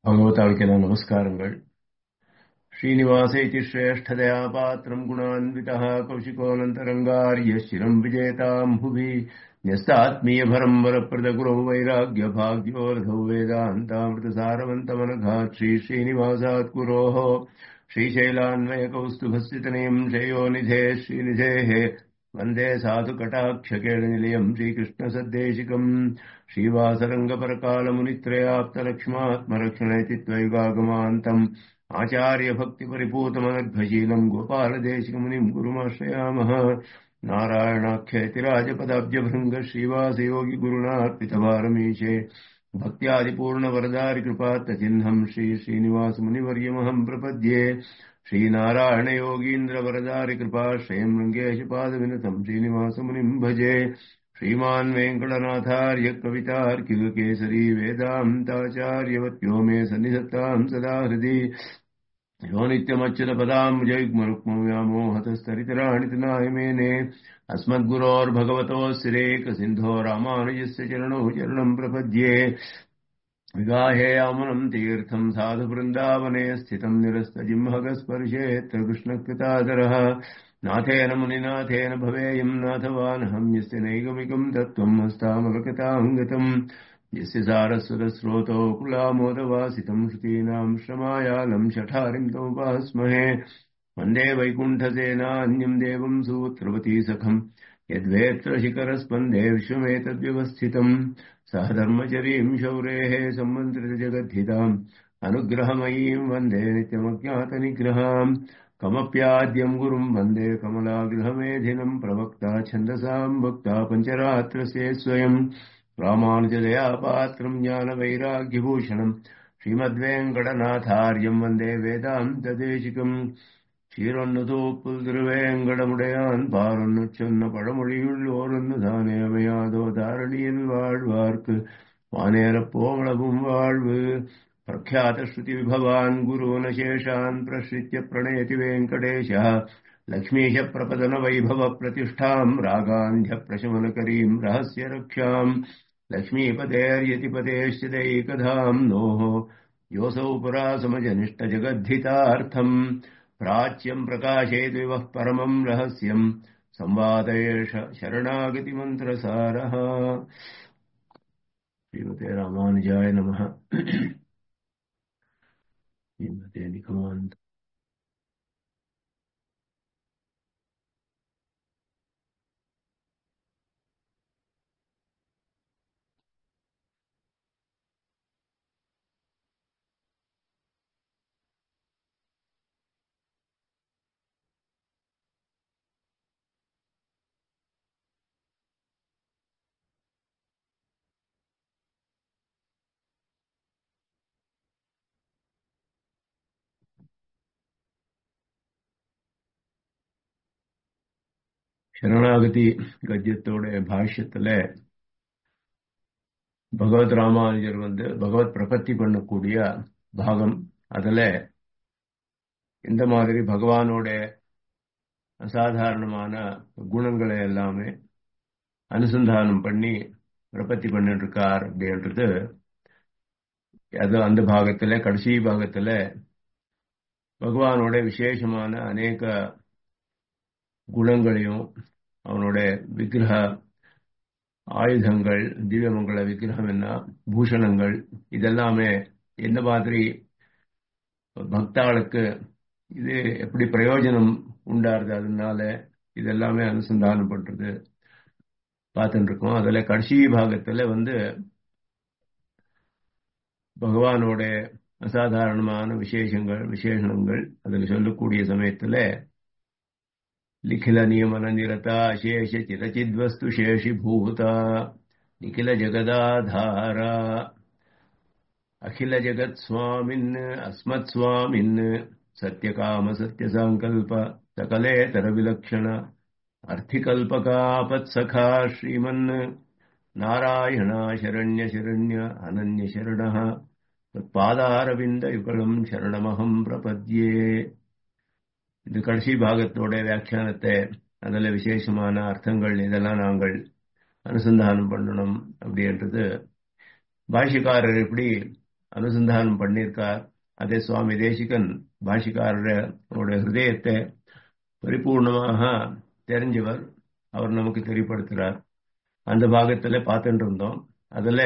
भगवताळ्केन नमस्कारங்கள் श्रीनिवास इति श्रेष्ठतया पात्रम् गुणान्वितः कौशिकोऽनन्तरङ्गार्यशिरम् विजेताम् भुवि न्यस्तात्मीयभरम् वरप्रदगुरौ वैराग्यभाग्यो रथौ वेदान्तामृतसारवन्तमनघात् श्री श्रीनिवासात् गुरोः श्रीशैलान्वयकौस्तुभस्थितनीम् श्रेयोनिधे श्रीनिधेः वन्दे साधुकटाक्षकेणनिलयम् श्रीकृष्णसद्देशिकम् श्रीवासरङ्गपरकालमुनित्रयाप्तलक्ष्मात्मरक्षणेति त्वयुगागमान्तम् आचार्यभक्तिपरिपूतमनर्घशीलम् गोपालदेशिकमुनिम् गुरुमाश्रयामः नारायणाख्यतिराजपदाब्जभृङ्ग श्रीवासयोगिगुरुणार्पितभारमीशे भक्त्यादिपूर्णवरदारिकृपात्तचिह्नम् श्री श्रीनिवासमुनिवर्यमहम् प्रपद्ये श्रीनारायणयोगीन्द्रवरदारिकृपाश्रयम् रङ्गेशपादविनतम् श्रीनिवासमुनिम् भजे श्रीमान् वेङ्कटनाथार्य कवितार्किलकेसरी वेदान्ताचार्यवत्यो मे सन्निधत्ताम् सदा हृदि यो नित्यमच्युतपदाम् जयुग्मरुक्मव्यामोहतस्तरितराणि तनाय मेने अस्मद्गुरोर्भगवतोऽस्तिरेकसिन्धो रामानुजस्य चरणौ चरणम् प्रपद्ये विगाहेयामुनम् तीर्थम् साधुवृन्दावने स्थितम् निरस्तजिह्मगस्पर्शेऽत्र कृष्णकृतादरः नाथेन मुनिनाथेन भवेयम् नाथवानहम् यस्य नैगमिकम् तत्त्वम् हस्तामलकताम् गतम् यस्य सारस्वतस्रोतो कुलामोदवासितम् श्रुतीनाम् श्रमायालम् शठारिम् तमुपास्महे वन्दे वैकुण्ठसेनान्यम् देवम् सूत्रवती सखम् यद्वेत्र शिखरस्पन्दे विश्वमेतद्व्यवस्थितम् सह धर्मचरीम् शौरेः सम्मन्त्रितजगद्धिताम् अनुग्रहमयीम् वन्दे नित्यमज्ञातनिग्रहाम् कमप्याद्यम् गुरुम् वन्दे कमलागृहमेधिनम् प्रवक्ता छन्दसाम् वक्ता पञ्चरात्रस्य स्वयम् रामानुजदयापात्रम् ज्ञानवैराग्यभूषणम् श्रीमद्वेङ्कटनाथार्यम् वन्दे वेदान्तदेशिकम् சீரொன்னுதூப்புல் திருவேங்கடமுடையான் பாரொன்னு சொன்ன பழமொழியுள் ஓரொன்னு தானே அமையாதோ தாரணியில் வாழ்வார்க்கு வானேரப் போவளவும் வாழ்வு प्रख्यातश्रुति विभवान् गुरून् शेषान् प्रश्रित्य प्रणयति वेङ्कटेशः लक्ष्मीश प्रपदन वैभव प्रतिष्ठाम् रागान्ध्यप्रशमनकरीम् रहस्य रक्षाम् लक्ष्मीपतेर्यतिपतेश्चिदैकधाम् नोः योऽसौ पुरा समजनिष्टजगद्धितार्थम् प्राच्यम् प्रकाशयति विवः परमम् रहस्यम् संवादयेष शरणागतिमन्त्रसारः श्रीमते रामानुजाय नमः श्रीमते निगमान्त சரணாகதி கத்தியத்தோட பாஷ்யத்துல பகவத் ராமானுஜர் வந்து பகவத் பிரபத்தி பண்ணக்கூடிய பாகம் அதுல இந்த மாதிரி பகவானோட அசாதாரணமான குணங்களை எல்லாமே அனுசந்தானம் பண்ணி பிரபத்தி பண்ணிட்டு இருக்கார் அப்படின்றது அது அந்த பாகத்துல கடைசி பாகத்துல பகவானோட விசேஷமான அநேக குணங்களையும் அவனோட விக்கிரக ஆயுதங்கள் திவ்யமங்கள விக்கிரகம் என்ன பூஷணங்கள் இதெல்லாமே எந்த மாதிரி பக்தாளுக்கு இது எப்படி பிரயோஜனம் உண்டாருது அதனால இதெல்லாமே அனுசந்தானம் பண்றது பார்த்துட்டு இருக்கோம் அதுல கடைசி பாகத்துல வந்து பகவானோட அசாதாரணமான விசேஷங்கள் விசேஷணங்கள் அதுல சொல்லக்கூடிய சமயத்துல लिखिल नियमन निरता शेष चिरचिद्वस्तु शेषीभूता निखिल जगदाधारा अखिल जगत् स्वामिन् अस्मत् स्वामिन् सत्यकाम सत्यसङ्कल्प सकलेतर विलक्षण अर्थिकल्पकापत्सखा श्रीमन् नारायणा शरण्य शरण्य अनन्य शरणः तत्पादारविन्दयुगलम् शरणमहम् प्रपद्ये இது கடைசி பாகத்தோட வியாக்கியானத்தை அதில் விசேஷமான அர்த்தங்கள் இதெல்லாம் நாங்கள் அனுச- அனுசந்தானம் பண்ணணும் அப்படின்றது பாஷ்யக்காரர் எப்படி அனுசந்தானம் பண்ணியிருக்கார் அதே சுவாமி தேசிகன் பாஷிக்காரருடைய ஹிருதயத்தை பரிபூர்ணமாக தெரிஞ்சவர் அவர் நமக்கு தெரியப்படுத்துறார் அந்த பாகத்துல பார்த்துட்டு இருந்தோம் அதுல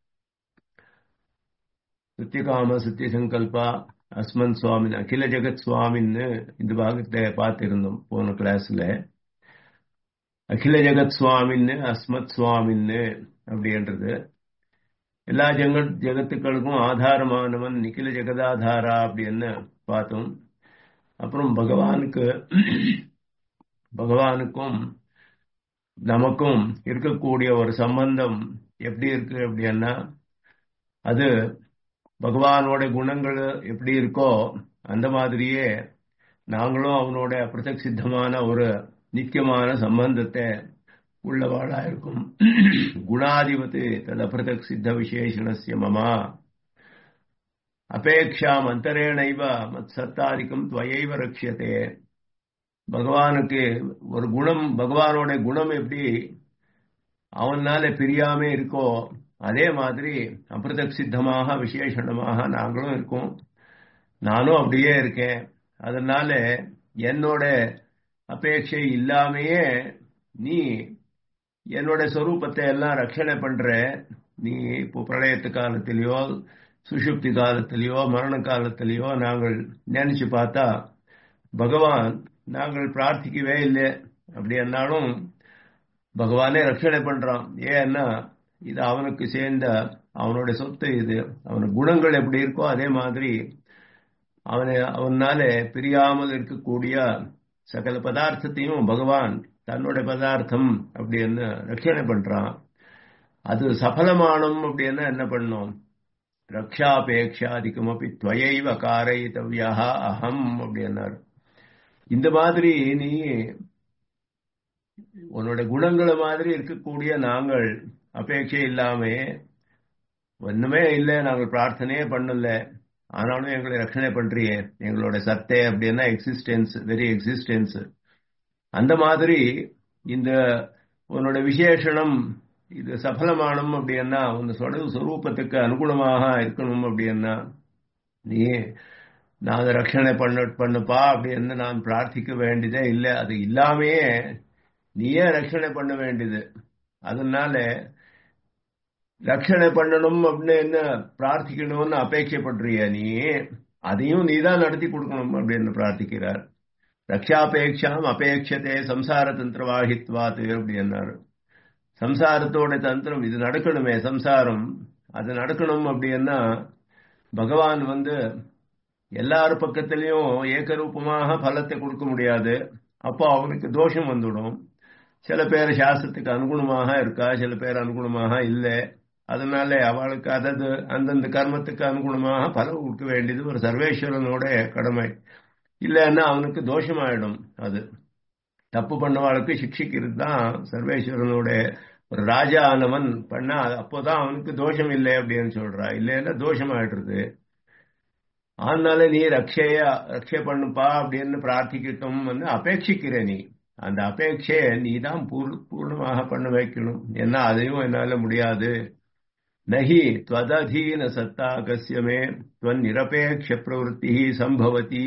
சுத்திகாம சுத்தி சங்கல்பா அஸ்மன் சுவாமின் அகில ஜெகத் சுவாமின்னு இந்த பாகத்தை பார்த்திருந்தோம் போன கிளாஸ்ல அகில ஜெகத் சுவாமின்னு அஸ்மத் சுவாமின்னு அப்படின்றது எல்லா ஜெகத் ஜெகத்துக்களுக்கும் ஆதாரமானவன் நிகில ஜெகதாதாரா அப்படின்னு பார்த்தோம் அப்புறம் பகவானுக்கு பகவானுக்கும் நமக்கும் இருக்கக்கூடிய ஒரு சம்பந்தம் எப்படி இருக்கு அப்படின்னா அது பகவானோட குணங்கள் எப்படி இருக்கோ அந்த மாதிரியே நாங்களும் அவனோட பிரத்யக் சித்தமான ஒரு நித்தியமான சம்பந்தத்தை உள்ளவாளா இருக்கும் குணாதிபதி தத பிரதக் சித்த விசேஷணசிய மமா அபேக்ஷாம் அந்தரேணைவ மத் சத்தாதிக்கம் துவையைவ ரட்சியத்தே பகவானுக்கு ஒரு குணம் பகவானோட குணம் எப்படி அவனால பிரியாம இருக்கோ அதே மாதிரி அபிரதக் சித்தமாக விசேஷணமாக நாங்களும் இருக்கோம் நானும் அப்படியே இருக்கேன் அதனால என்னோட அபேட்சை இல்லாமையே நீ என்னோட சொரூபத்தை எல்லாம் ரட்சணை பண்ற நீ இப்போ பிரளயத்து காலத்திலேயோ சுஷுப்தி காலத்திலேயோ மரண காலத்திலேயோ நாங்கள் நினைச்சு பார்த்தா பகவான் நாங்கள் பிரார்த்திக்கவே இல்லை அப்படி என்னாலும் பகவானே ரட்சணை பண்றான் ஏன்னா இது அவனுக்கு சேர்ந்த அவனோட சொத்து இது அவனுக்கு குணங்கள் எப்படி இருக்கோ அதே மாதிரி அவனை அவனால பிரியாமல் இருக்கக்கூடிய சகல பதார்த்தத்தையும் பகவான் தன்னோட பதார்த்தம் அப்படின்னு ரட்சணை பண்றான் அது சஃலமானம் அப்படின்னா என்ன பண்ணும் ரக்ஷாபேட்சாதிகமப்பி துவையைவ காரயித்தவ்யா அகம் அப்படின்னாரு இந்த மாதிரி நீ உன்னோட குணங்களை மாதிரி இருக்கக்கூடிய நாங்கள் அபேட்சை இல்லாம ஒண்ணுமே இல்லை நாங்கள் பிரார்த்தனையே பண்ணல ஆனாலும் எங்களை ரட்சணை பண்றியே எங்களோட சத்தே அப்படின்னா எக்ஸிஸ்டன்ஸ் வெரி எக்ஸிஸ்டன்ஸ் அந்த மாதிரி இந்த உன்னோட விசேஷனம் இது சஃலமானம் அப்படின்னா உன் சொட சுரூபத்துக்கு அனுகுணமாக இருக்கணும் அப்படின்னா நீ நான் அதை ரட்சணை பண்ண பண்ணுப்பா அப்படின்னு நான் பிரார்த்திக்க வேண்டியதே இல்லை அது இல்லாமையே நீயே ரட்சணை பண்ண வேண்டியது அதனால ரட்சணை பண்ணணும் அப்படின்னு என்ன பிரார்த்திக்கணும்னு அபேட்சைப்படுறிய நீ அதையும் நீ தான் நடத்தி கொடுக்கணும் அப்படின்னு பிரார்த்திக்கிறார் ரக்ஷாபேட்சாம் அபேட்சத்தே சம்சார தந்திரவாகித்வாத்து அப்படின்னாரு சம்சாரத்தோட தந்திரம் இது நடக்கணுமே சம்சாரம் அது நடக்கணும் அப்படின்னா பகவான் வந்து எல்லார் பக்கத்திலையும் ஏகரூபமாக பலத்தை கொடுக்க முடியாது அப்போ அவனுக்கு தோஷம் வந்துடும் சில பேர் சாஸ்திரத்துக்கு அனுகுணமாக இருக்கா சில பேர் அனுகுணமாக இல்லை அதனால அவளுக்கு அதது அந்தந்த கர்மத்துக்கு அனுகுணமாக பலம் கொடுக்க வேண்டியது ஒரு சர்வேஸ்வரனோட கடமை இல்லைன்னா அவனுக்கு தோஷமாயிடும் அது தப்பு பண்ணவாளுக்கு சிக்ஷிக்கிறது தான் சர்வேஸ்வரனோட ஒரு ராஜா ஆனவன் பண்ணா அப்போதான் அவனுக்கு தோஷம் இல்லை அப்படின்னு சொல்றா இல்லைன்னா தோஷம் ஆயிடுறது அதனால நீ ரக்ஷைய ரக்ஷை பண்ணுப்பா அப்படின்னு பிரார்த்திக்கட்டும் வந்து அபேட்சிக்கிற நீ அந்த அபேட்சையை நீ தான் பூர்ணமாக பண்ண வைக்கணும் ஏன்னா அதையும் என்னால முடியாது நகி துவதீன சத்தா கசியமே துவன் நிரபேட்ச பிரவருத்தி சம்பவதி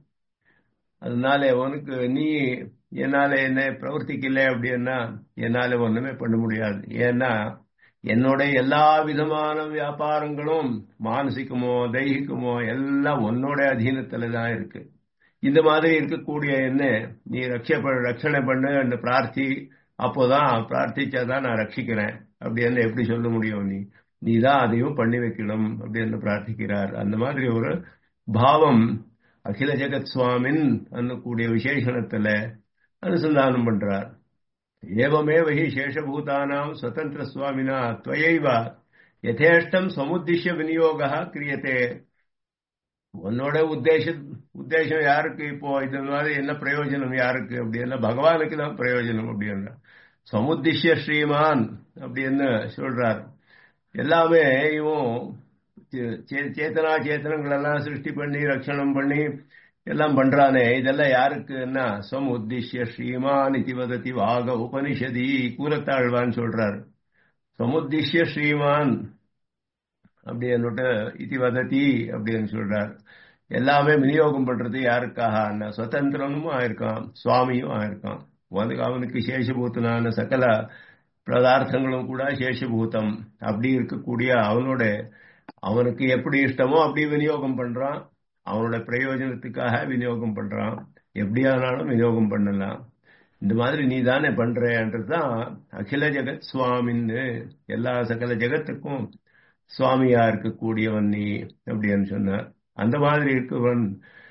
அதனால உனக்கு நீ என்னால என்ன பிரவர்த்திக்கல அப்படின்னா என்னால ஒண்ணுமே பண்ண முடியாது ஏன்னா என்னோட எல்லா விதமான வியாபாரங்களும் மானசிகமோ தைகிகமோ எல்லாம் உன்னோட அதீனத்துல தான் இருக்கு இந்த மாதிரி இருக்கக்கூடிய என்ன நீ ரட்ச ரட்சணை பண்ணு அந்த பிரார்த்தி அப்போதான் பிரார்த்திச்சாதான் நான் ரட்சிக்கிறேன் அப்படின்னு எப்படி சொல்ல முடியும் நீ நீ தான் அதையும் பண்ணி வைக்கணும் அப்படின்னு பிரார்த்திக்கிறார் அந்த மாதிரி ஒரு பாவம் அகில ஜெகத் சுவாமின் அன்னக்கூடிய விசேஷணத்துல அனுசந்தானம் பண்றார் ஏவமேவ ஹி சேஷபூதானாம் சுதந்திர சுவாமினா துவையைவ யதேஷ்டம் சமுத்திஷ்ய விநியோக கிரியத்தே உன்னோட உத்தேச உத்தேசம் யாருக்கு இப்போ இது மாதிரி என்ன பிரயோஜனம் யாருக்கு அப்படின்னா பகவானுக்கு தான் பிரயோஜனம் அப்படின்னா சமுத்திஷ்ய ஸ்ரீமான் அப்படின்னு சொல்றார் எல்லாமே இவன் சேத்தனா சேத்தனங்கள் எல்லாம் சிருஷ்டி பண்ணி ரட்சணம் பண்ணி எல்லாம் பண்றானே இதெல்லாம் யாருக்குன்னா சம் உத்திஷ்ய ஸ்ரீமான் இதி வதத்தி வாக உபனிஷதி கூறத்தாழ்வான்னு சொல்றார் சமுத்திஷ்ய ஸ்ரீமான் அப்படின்னு இது வதத்தி அப்படின்னு சொல்றார் எல்லாமே விநியோகம் பண்றது யாருக்காக சுதந்திரனும் ஆயிருக்கான் சுவாமியும் ஆயிருக்கான் உனக்கு அவனுக்கு சேஷபூத்தனான சகல பதார்த்தங்களும் கூட சேஷபூதம் அப்படி இருக்கக்கூடிய அவனோட அவனுக்கு எப்படி இஷ்டமோ அப்படி விநியோகம் பண்றான் அவனோட பிரயோஜனத்துக்காக விநியோகம் பண்றான் எப்படியானாலும் விநியோகம் பண்ணலாம் இந்த மாதிரி நீ தானே பண்றன்றதுதான் அகில ஜெகத் சுவாமின்னு எல்லா சகல ஜெகத்துக்கும் சுவாமியா இருக்கக்கூடியவன் நீ அப்படின்னு சொன்னார் அந்த மாதிரி இருக்கவன்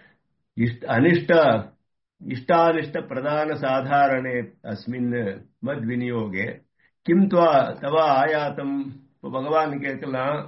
அனிஷ்ட இஷ்டானிஷ்ட பிரதான சாதாரணே அஸ்மின் மத் விநியோகே கிம் துவா தவா ஆயாத்தம் இப்போ பகவான் கேட்கலாம்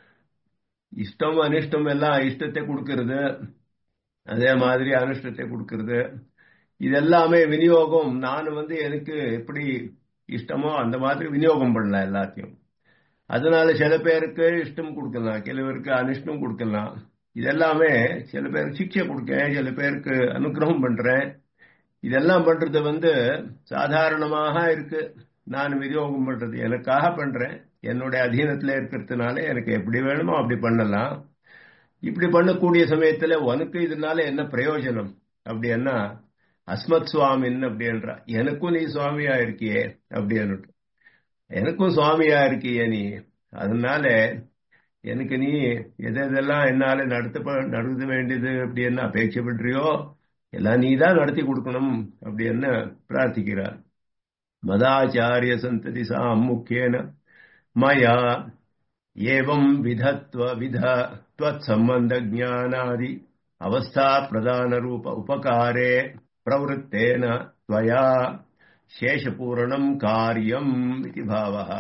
இஷ்டம் அனிஷ்டம் எல்லாம் இஷ்டத்தை கொடுக்கறது அதே மாதிரி அனிஷ்டத்தை கொடுக்கறது இதெல்லாமே விநியோகம் நான் வந்து எனக்கு எப்படி இஷ்டமோ அந்த மாதிரி விநியோகம் பண்ணலாம் எல்லாத்தையும் அதனால சில பேருக்கு இஷ்டம் கொடுக்கலாம் சிலவருக்கு அனிஷ்டம் கொடுக்கலாம் இதெல்லாமே சில பேருக்கு சிக்ஷை கொடுக்கேன் சில பேருக்கு அனுகிரகம் பண்றேன் இதெல்லாம் பண்றது வந்து சாதாரணமாக இருக்கு நான் விநியோகம் பண்றது எனக்காக பண்றேன் என்னுடைய அதீனத்துல இருக்கிறதுனால எனக்கு எப்படி வேணுமோ அப்படி பண்ணலாம் இப்படி பண்ணக்கூடிய சமயத்துல உனக்கு இதனால என்ன பிரயோஜனம் அப்படின்னா அஸ்மத் சுவாமின் அப்படின்றா எனக்கும் நீ சுவாமியா இருக்கியே அப்படின்னு எனக்கும் சுவாமியா இருக்கியே நீ அதனால எனக்கு நீ எது எதெல்லாம் என்னால நடத்த நடத்த வேண்டியது அப்படின்னு அபேட்சப்படுறியோ எல்லாம் நீ தான் நடத்தி கொடுக்கணும் அப்படின்னு பிரார்த்திக்கிறார் மதாச்சாரிய சந்ததி சாம் முக்கியன மயா ஏவம் விதத்வ வித त्वत् संबंध ज्ञानादि अवस्था प्रदान रूप उपकारे प्रवृत्तेन त्वया शेषपूर्णம் காரியம் இது பாவः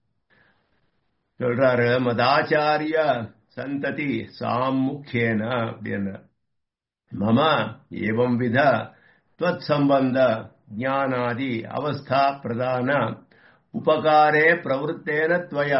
சொல்றாரு மதாச்சாரிய சந்ததி சாமுக்கியன அப்படின்னு மம ஏவம் வித त्वत् संबंध ज्ञानादि अवस्था प्रदान உபகாரே பிரவருத்தேன துவயா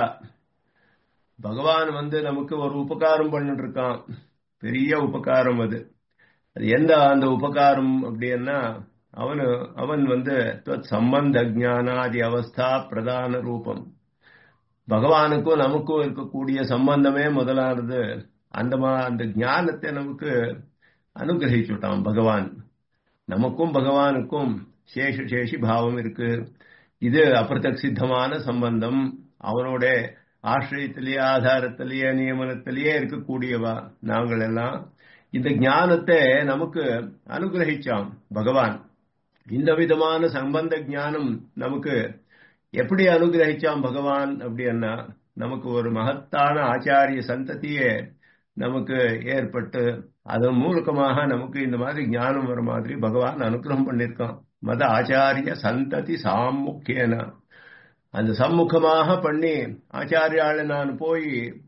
பகவான் வந்து நமக்கு ஒரு உபகாரம் பண்ணிட்டு இருக்கான் பெரிய உபகாரம் அது அது எந்த அந்த உபகாரம் அப்படின்னா அவனு அவன் வந்து சம்பந்த ஜானாதி அவஸ்தா பிரதான ரூபம் பகவானுக்கும் நமக்கும் இருக்கக்கூடிய சம்பந்தமே முதலானது அந்த அந்த ஞானத்தை நமக்கு அனுகிரகிச்சுட்டான் பகவான் நமக்கும் பகவானுக்கும் சேஷ சேஷி பாவம் இருக்கு இது அப்பிரதசித்தமான சம்பந்தம் அவனோட ஆசிரியத்திலேயே ஆதாரத்திலேயே நியமனத்திலேயே இருக்கக்கூடியவா நாங்கள் எல்லாம் இந்த ஞானத்தை நமக்கு அனுகிரகிச்சான் பகவான் இந்த விதமான சம்பந்த ஞானம் நமக்கு எப்படி அனுகிரகிச்சான் பகவான் அப்படின்னா நமக்கு ஒரு மகத்தான ஆச்சாரிய சந்ததியே நமக்கு ஏற்பட்டு அதன் மூலகமாக நமக்கு இந்த மாதிரி ஞானம் வர மாதிரி பகவான் அனுகிரகம் பண்ணிருக்கான் மத ஆச்சாரிய சந்ததி சாமுக்கியன அந்த சம்முகமாக பண்ணி ஆச்சாரியால நான் போய்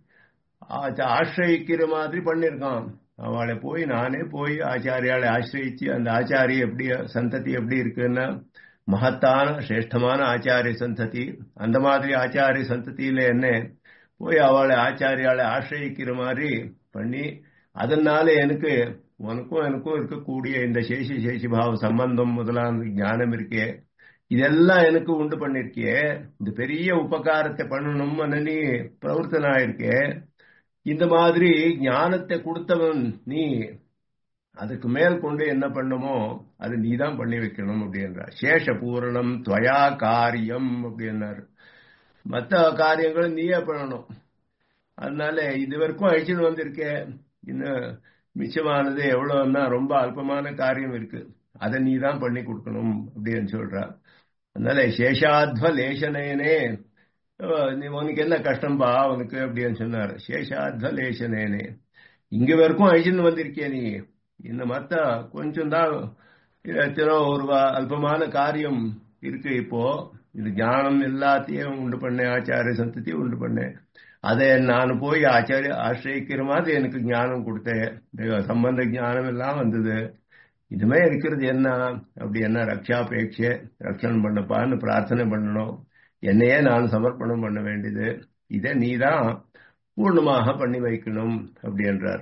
ஆசிரியிக்கிற மாதிரி பண்ணிருக்கான் அவளை போய் நானே போய் ஆச்சாரியாலை ஆசிரியிச்சு அந்த ஆச்சாரிய எப்படி சந்ததி எப்படி இருக்குன்னா மகத்தான சிரேஷ்டமான ஆச்சாரிய சந்ததி அந்த மாதிரி ஆச்சாரிய சந்ததியில என்ன போய் அவளை ஆச்சாரியாலை ஆசிரியிக்கிற மாதிரி பண்ணி அதனால எனக்கு உனக்கும் எனக்கும் இருக்கக்கூடிய இந்த சேஷி சேஷி பாவ சம்பந்தம் முதலான ஞானம் இருக்கே இதெல்லாம் எனக்கு உண்டு பண்ணிருக்கியே இந்த பெரிய உபகாரத்தை பண்ணணும்னு நீ பிரவர்த்தனாயிருக்கே இந்த மாதிரி ஞானத்தை கொடுத்தவன் நீ அதுக்கு மேல் கொண்டு என்ன பண்ணுமோ அது நீ தான் பண்ணி வைக்கணும் அப்படின்றார் சேஷ பூரணம் துவயா காரியம் அப்படின்னாரு மற்ற காரியங்களும் நீயே பண்ணணும் அதனால இது வரைக்கும் அழிச்சுன்னு வந்திருக்கே இன்னும் மிச்சமானது எவ்வளவுன்னா ரொம்ப அல்பமான காரியம் இருக்கு அதை நீ தான் பண்ணி கொடுக்கணும் அப்படின்னு சொல்றா அதனால சேஷாத்வ லேசனேனே நீ உனக்கு என்ன கஷ்டம்பா உனக்கு அப்படின்னு சொன்னார் சேஷாத்வ லேசனேனே இங்க வரைக்கும் அழிச்சுன்னு வந்திருக்கிய நீ இந்த மத்த கொஞ்சம் தான் எத்தனோ ஒரு அல்பமான காரியம் இருக்கு இப்போ இது ஞானம் எல்லாத்தையும் உண்டு பண்ணேன் ஆச்சாரிய சந்ததி உண்டு பண்ணேன் அதை நான் போய் ஆச்சாரிய ஆசிரியிக்கிற மாதிரி எனக்கு ஞானம் கொடுத்தேன் சம்பந்த ஞானம் எல்லாம் வந்தது இதுமே இருக்கிறது என்ன அப்படி என்ன ரக்ஷாபேட்சை ரக்ஷணம் பண்ணப்பான்னு பிரார்த்தனை பண்ணணும் என்னையே நான் சமர்ப்பணம் பண்ண வேண்டியது இதை நீ தான் பூர்ணமாக பண்ணி வைக்கணும் அப்படின்றார்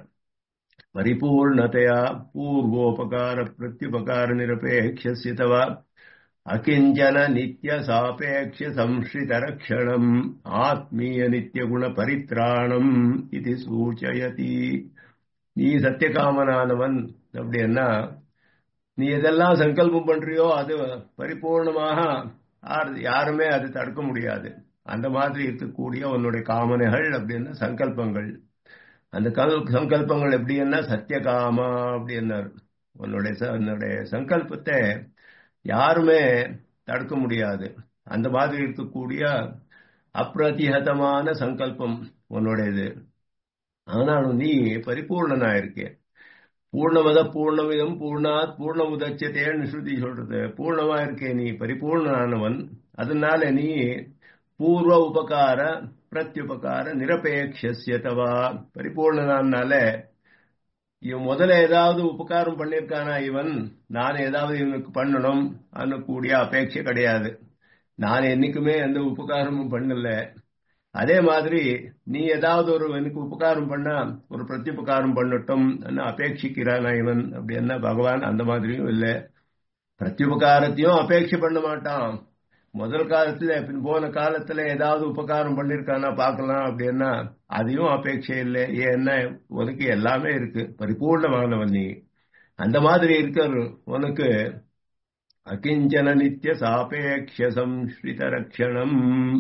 பரிபூர்ணதையா பூர்வோபகார பிரத்யுபகார நிரபேட்ச தவ அகிஞ்சன நித்திய சாபேட்ச சம்ஸ்ரித ரக்ஷணம் ஆத்மீய நித்திய குண பரித்ராணம் இது சூச்சயதி நீ சத்தியகாமனானவன் அப்படின்னா நீ எதெல்லாம் சங்கல்பம் பண்றியோ அது பரிபூர்ணமாக யாருமே அது தடுக்க முடியாது அந்த மாதிரி இருக்கக்கூடிய உன்னுடைய காமனைகள் அப்படின்னா சங்கல்பங்கள் அந்த சங்கல்பங்கள் எப்படின்னா சத்தியகாமா அப்படின்னாரு உன்னுடைய உன்னுடைய சங்கல்பத்தை யாருமே தடுக்க முடியாது அந்த மாதிரி இருக்கக்கூடிய அப்பிரதிகதமான சங்கல்பம் உன்னுடையது ஆனாலும் நீ பரிபூர்ணனா இருக்கே பூர்ணமத பூர்ணமிதம் பூர்ணாத் பூர்ணமுதச்சதேன்னு ஸ்ருதி சொல்றது பூர்ணமா இருக்கே நீ பரிபூர்ணனானவன் அதனால நீ பூர்வ உபகார பிரத்யுபகார நிரபேட்சவா பரிபூர்ணனானால இவன் முதல்ல ஏதாவது உபகாரம் பண்ணிருக்கானா இவன் நான் ஏதாவது இவனுக்கு பண்ணணும் கூடிய அபேட்சை கிடையாது நான் என்னைக்குமே எந்த உபகாரமும் பண்ணல அதே மாதிரி நீ ஏதாவது ஒரு எனக்கு உபகாரம் பண்ணா ஒரு பிரத்யுபகாரம் பண்ணட்டும் அபேட்சிக்கிறானா இவன் அப்படின்னா பகவான் அந்த மாதிரியும் இல்லை பிரத்யுபகாரத்தையும் அபேட்சை பண்ண மாட்டான் முதல் காலத்துல பின் போன காலத்துல ஏதாவது உபகாரம் பண்ணிருக்கானா பார்க்கலாம் அப்படின்னா அதையும் அபேட்சை இல்லை ஏன்னா உனக்கு எல்லாமே இருக்கு பரிபூர்ணமானவன் நீ அந்த மாதிரி இருக்கிற உனக்கு அகிஞ்சன நித்திய சாபேட்ச சம்ஸ்ரித ரக்ஷணம்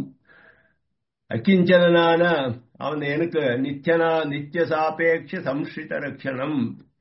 அகிஞ்சனான அவன் எனக்கு நித்தியனா நித்திய சாபேட்ச சம்ஸ்ரித ரக்ஷணம்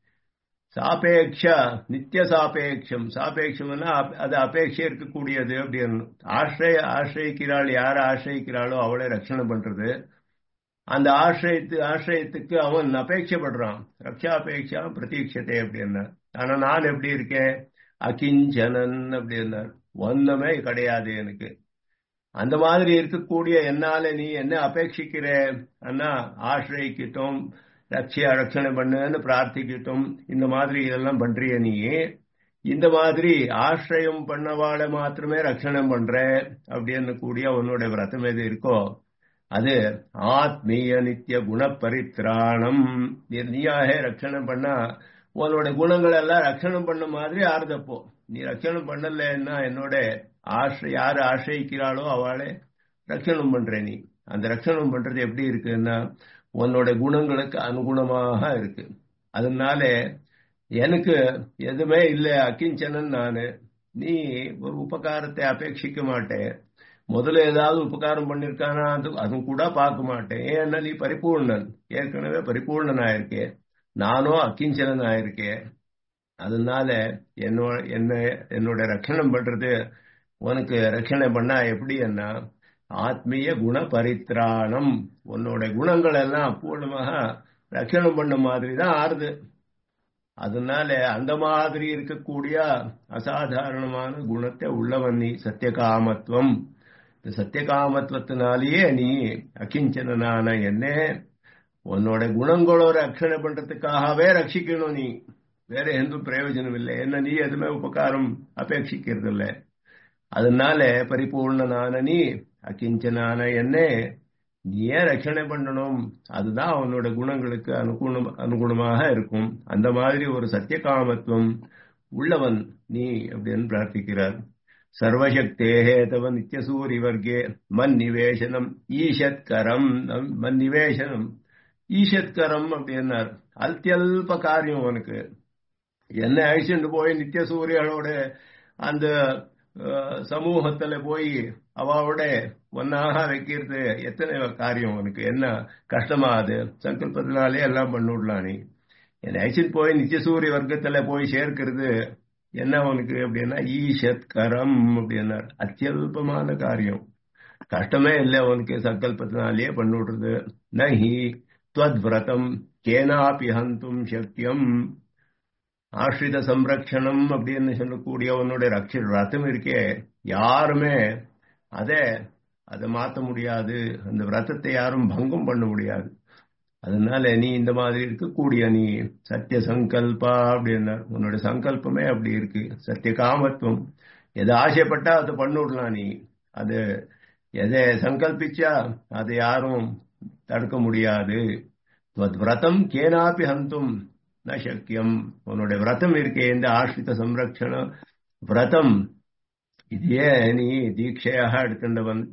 சாபேட்ச நித்திய சாபேட்சம் சாபேட்சம்னா அது அபேட்சை இருக்கக்கூடியது அப்படின்னு ஆசிரிய ஆசிரியிக்கிறாள் யார ஆசிரியிக்கிறாளோ அவளை ரட்சணை பண்றது அந்த ஆசிரியத்து ஆசிரியத்துக்கு அவன் அபேட்சப்படுறான் ரக்ஷாபேட்சா பிரதீட்சத்தை அப்படின்னா ஆனா நான் எப்படி இருக்கேன் அகிஞ்சனன் அப்படின்னார் ஒன்றுமே கிடையாது எனக்கு அந்த மாதிரி இருக்கக்கூடிய என்னால நீ என்ன அபேட்சிக்கிற அண்ணா ஆசிரியிக்கிட்டோம் ரட்சிய ரட்சணை பண்ணுன்னு பிரார்த்திக்கிட்டும் இந்த மாதிரி இதெல்லாம் பண்றிய நீ இந்த மாதிரி ஆசிரியம் பண்ணவாளை மாத்திரமே ரட்சணம் பண்ற அப்படின்னு கூடிய உன்னோட விரதம் எது இருக்கோ அது ஆத்மீய நித்திய குண பரித்ராணம் நீயாக ரட்சணம் பண்ணா உன்னோட குணங்கள் எல்லாம் ரட்சணம் பண்ண மாதிரி ஆறுதப்போ நீ ரட்சணம் பண்ணலன்னா என்னோட ஆசிரி யாரு ஆசிரியிக்கிறாளோ அவளை ரட்சணம் பண்ற நீ அந்த ரட்சணம் பண்றது எப்படி இருக்குன்னா உன்னோட குணங்களுக்கு அனுகுணமாக இருக்கு அதனால எனக்கு எதுவுமே இல்லை அக்கிஞ்சனன் நானு நீ ஒரு உபகாரத்தை அபேட்சிக்க மாட்டேன் முதல்ல ஏதாவது உபகாரம் பண்ணிருக்கானா அது அதுவும் கூட பார்க்க மாட்டேன் ஏன்னா நீ பரிபூர்ணன் ஏற்கனவே பரிபூர்ணன் ஆயிருக்கேன் நானும் அக்கிஞ்சனன் ஆயிருக்கேன் அதனால என்னோட என்ன என்னோட ரட்சணம் பண்றது உனக்கு ரட்சணை பண்ணா எப்படி என்ன ஆத்மீய குண பரித்ராணம் உன்னோட குணங்கள் எல்லாம் பூர்ணமாக ரட்சணம் பண்ண மாதிரி தான் ஆறுது அதனால அந்த மாதிரி இருக்கக்கூடிய அசாதாரணமான குணத்தை உள்ளவன் நீ சத்தியகாமத்துவம் இந்த சத்தியகாமத்துவத்தினாலேயே நீ அகிஞ்சனான என்ன உன்னோட குணங்களோட ரட்சணை பண்றதுக்காகவே ரட்சிக்கணும் நீ வேற எந்த பிரயோஜனம் இல்லை என்ன நீ எதுவுமே உபகாரம் அபேட்சிக்கிறது இல்லை அதனால பரிபூர்ணனான நீ அகிஞ்சனான என்ன நீயே ரட்சணை பண்ணணும் அதுதான் அவனோட குணங்களுக்கு அனுகுணம் அனுகுணமாக இருக்கும் அந்த மாதிரி ஒரு சத்தியகாமத்துவம் உள்ளவன் நீ அப்படின்னு பிரார்த்திக்கிறார் சர்வசக்தேகே தவ நித்தியசூரி வர்க்கே மன் நிவேசனம் ஈஷத்கரம் மன் நிவேசனம் ஈஷத்கரம் அப்படின்னார் அல்தியல்ப காரியம் அவனுக்கு என்ன அழிச்சுட்டு போய் நித்திய சூரியனோட அந்த சமூகத்துல போய் அவளோட ஒன்னாக வைக்கிறது எத்தனை காரியம் உனக்கு என்ன கஷ்டமா அது சங்கல்பத்தினாலே எல்லாம் பண்ணிவிடலாம் நீ என்னை அழிச்சிட்டு போய் நித்திய சூரிய வர்க்கத்துல போய் சேர்க்கிறது என்ன உனக்கு அப்படின்னா ஈஷத் கரம் அப்படின்னார் அத்தியல்பமான காரியம் கஷ்டமே இல்லை அவனுக்கு சங்கல்பத்தினாலேயே பண்ணிவிடுறது நஹி துவத் விரதம் கேனாபி ஹந்தும் சக்கியம் ஆசிரித சம்ரக்ஷணம் அப்படின்னு சொல்லக்கூடிய உன்னோட ரட்ச ரத்தம் இருக்கே யாருமே அதை அதை மாற்ற முடியாது அந்த விரதத்தை யாரும் பங்கம் பண்ண முடியாது அதனால நீ இந்த மாதிரி இருக்கக்கூடிய நீ சத்திய சங்கல்பா அப்படின்னா உன்னோட சங்கல்பமே அப்படி இருக்கு சத்திய காமத்துவம் எதை ஆசைப்பட்டா அதை பண்ணிவிடலாம் நீ அது எதை சங்கல்பிச்சா அதை யாரும் தடுக்க முடியாது விரதம் கேனாப்பி ஹந்தும் ந சக்கியம் உன்னுடைய விரதம் இருக்கே இந்த ஆசிரித சம்ரக்ஷண விரதம் இதையே நீ தீட்சையாக எடுத்துட்டவன்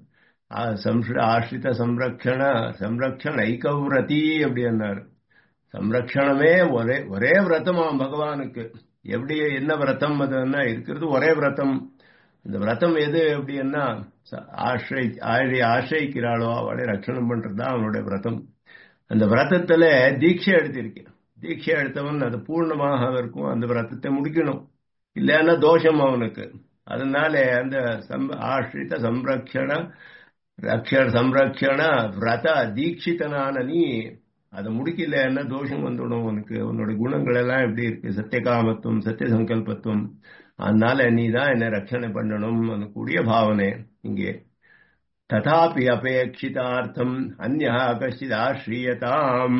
ஆசிரித சம்ரக்ஷண சம்ரக்ஷண ஐக்கவிரதி அப்படின்னாரு சம்ரக்ஷணமே ஒரே ஒரே விரதமாம் பகவானுக்கு எப்படி என்ன விரதம் அதுன்னா இருக்கிறது ஒரே விரதம் இந்த விரதம் எது அப்படின்னா ஆசிரை ஆழி ஆசிரிக்கிறாளோ அவளை ரட்சணம் பண்றதுதான் அவனுடைய விரதம் அந்த விரதத்துல தீட்சை எடுத்திருக்கேன் தீட்சை எடுத்தவன் அது பூர்ணமாக இருக்கும் அந்த விரதத்தை முடிக்கணும் இல்லைன்னா தோஷம் அவனுக்கு அதனால அந்த ஆசிரித சம்ரக்ஷண ரக்ஷ சம்ரக்ஷண விரத தீட்சிதனான நீ அதை முடிக்கலன்னா தோஷம் வந்துடும் உனக்கு உன்னோட குணங்கள் எல்லாம் எப்படி இருக்கு சத்தியகாமத்துவம் சத்திய சங்கல்பத்துவம் அதனால நீ தான் என்ன ரட்சணை பண்ணணும் கூடிய பாவனை இங்கே ததாபி அபேட்சிதார்த்தம் அந்யா கஷ்டித் ஆஸ்ரீயதாம்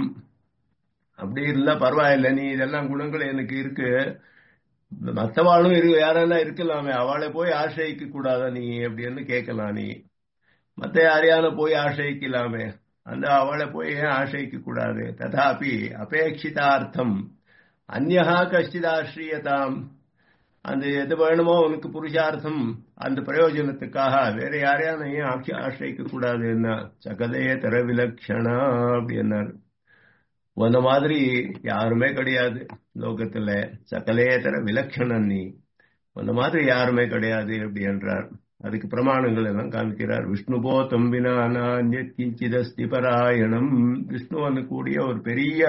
அப்படி இருந்தா பரவாயில்ல நீ இதெல்லாம் குணங்கள் எனக்கு இருக்கு மற்றவாளும் இரு யாரெல்லாம் இருக்கலாமே அவளை போய் ஆசிரியிக்க கூடாதா நீ அப்படின்னு கேட்கலாம் நீ மற்ற யாரையான போய் ஆசிரியிக்கலாமே அந்த அவளை போய் ஏன் ஆசிரியிக்க கூடாது ததாபி அபேட்சிதார்த்தம் அந்நகா கஷ்டிதாஸ்ரீயதாம் அந்த எது வேணுமோ உனக்கு புருஷார்த்தம் அந்த பிரயோஜனத்துக்காக வேற யாரையான ஏன் ஆசிரியிக்க கூடாது என்ன சகதைய தர விலட்சணா அப்படின்னாரு உன்ன மாதிரி யாருமே கிடையாது லோகத்துல சகலேதர விலட்சணம் நீ உன்ன மாதிரி யாருமே கிடையாது அப்படி என்றார் அதுக்கு பிரமாணங்கள் எல்லாம் காமிக்கிறார் விஷ்ணுபோ தம்பினா கிஞ்சிதஸ்தி பராயணம் விஷ்ணுவனு கூடிய ஒரு பெரிய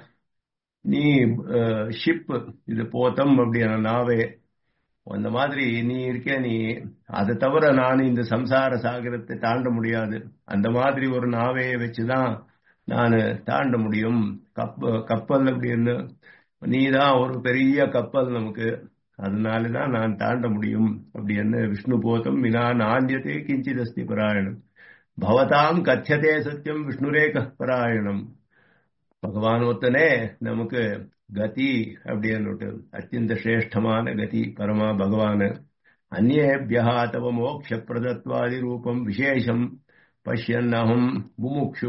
நீ ஷிப் இது போத்தம் அப்படியான நாவே அந்த மாதிரி நீ இருக்க நீ அதை தவிர நான் இந்த சம்சார சாகரத்தை தாண்ட முடியாது அந்த மாதிரி ஒரு நாவையை வச்சுதான் நான் தாண்ட முடியும் கப்ப கப்பல் அப்படின்னு நீ தான் ஒரு பெரிய கப்பல் நமக்கு அதனாலதான் நான் தாண்ட முடியும் அப்படின்னு விஷ்ணு போதம் வினா நாந்தியதே கிஞ்சிதஸ்தி பராயணம் பவதாம் கத்தியதே சத்தியம் விஷ்ணுரேக பராயணம் பகவான் ஒத்தனே நமக்கு கதி அப்படின்னு அத்தியந்த சிரேஷ்டமான கதி பரமா பகவான் அந்நேபியா தவ மோக்ஷ பிரதத்வாதி ரூபம் விசேஷம் பஷ்யன்னகம் முமுக்ஷு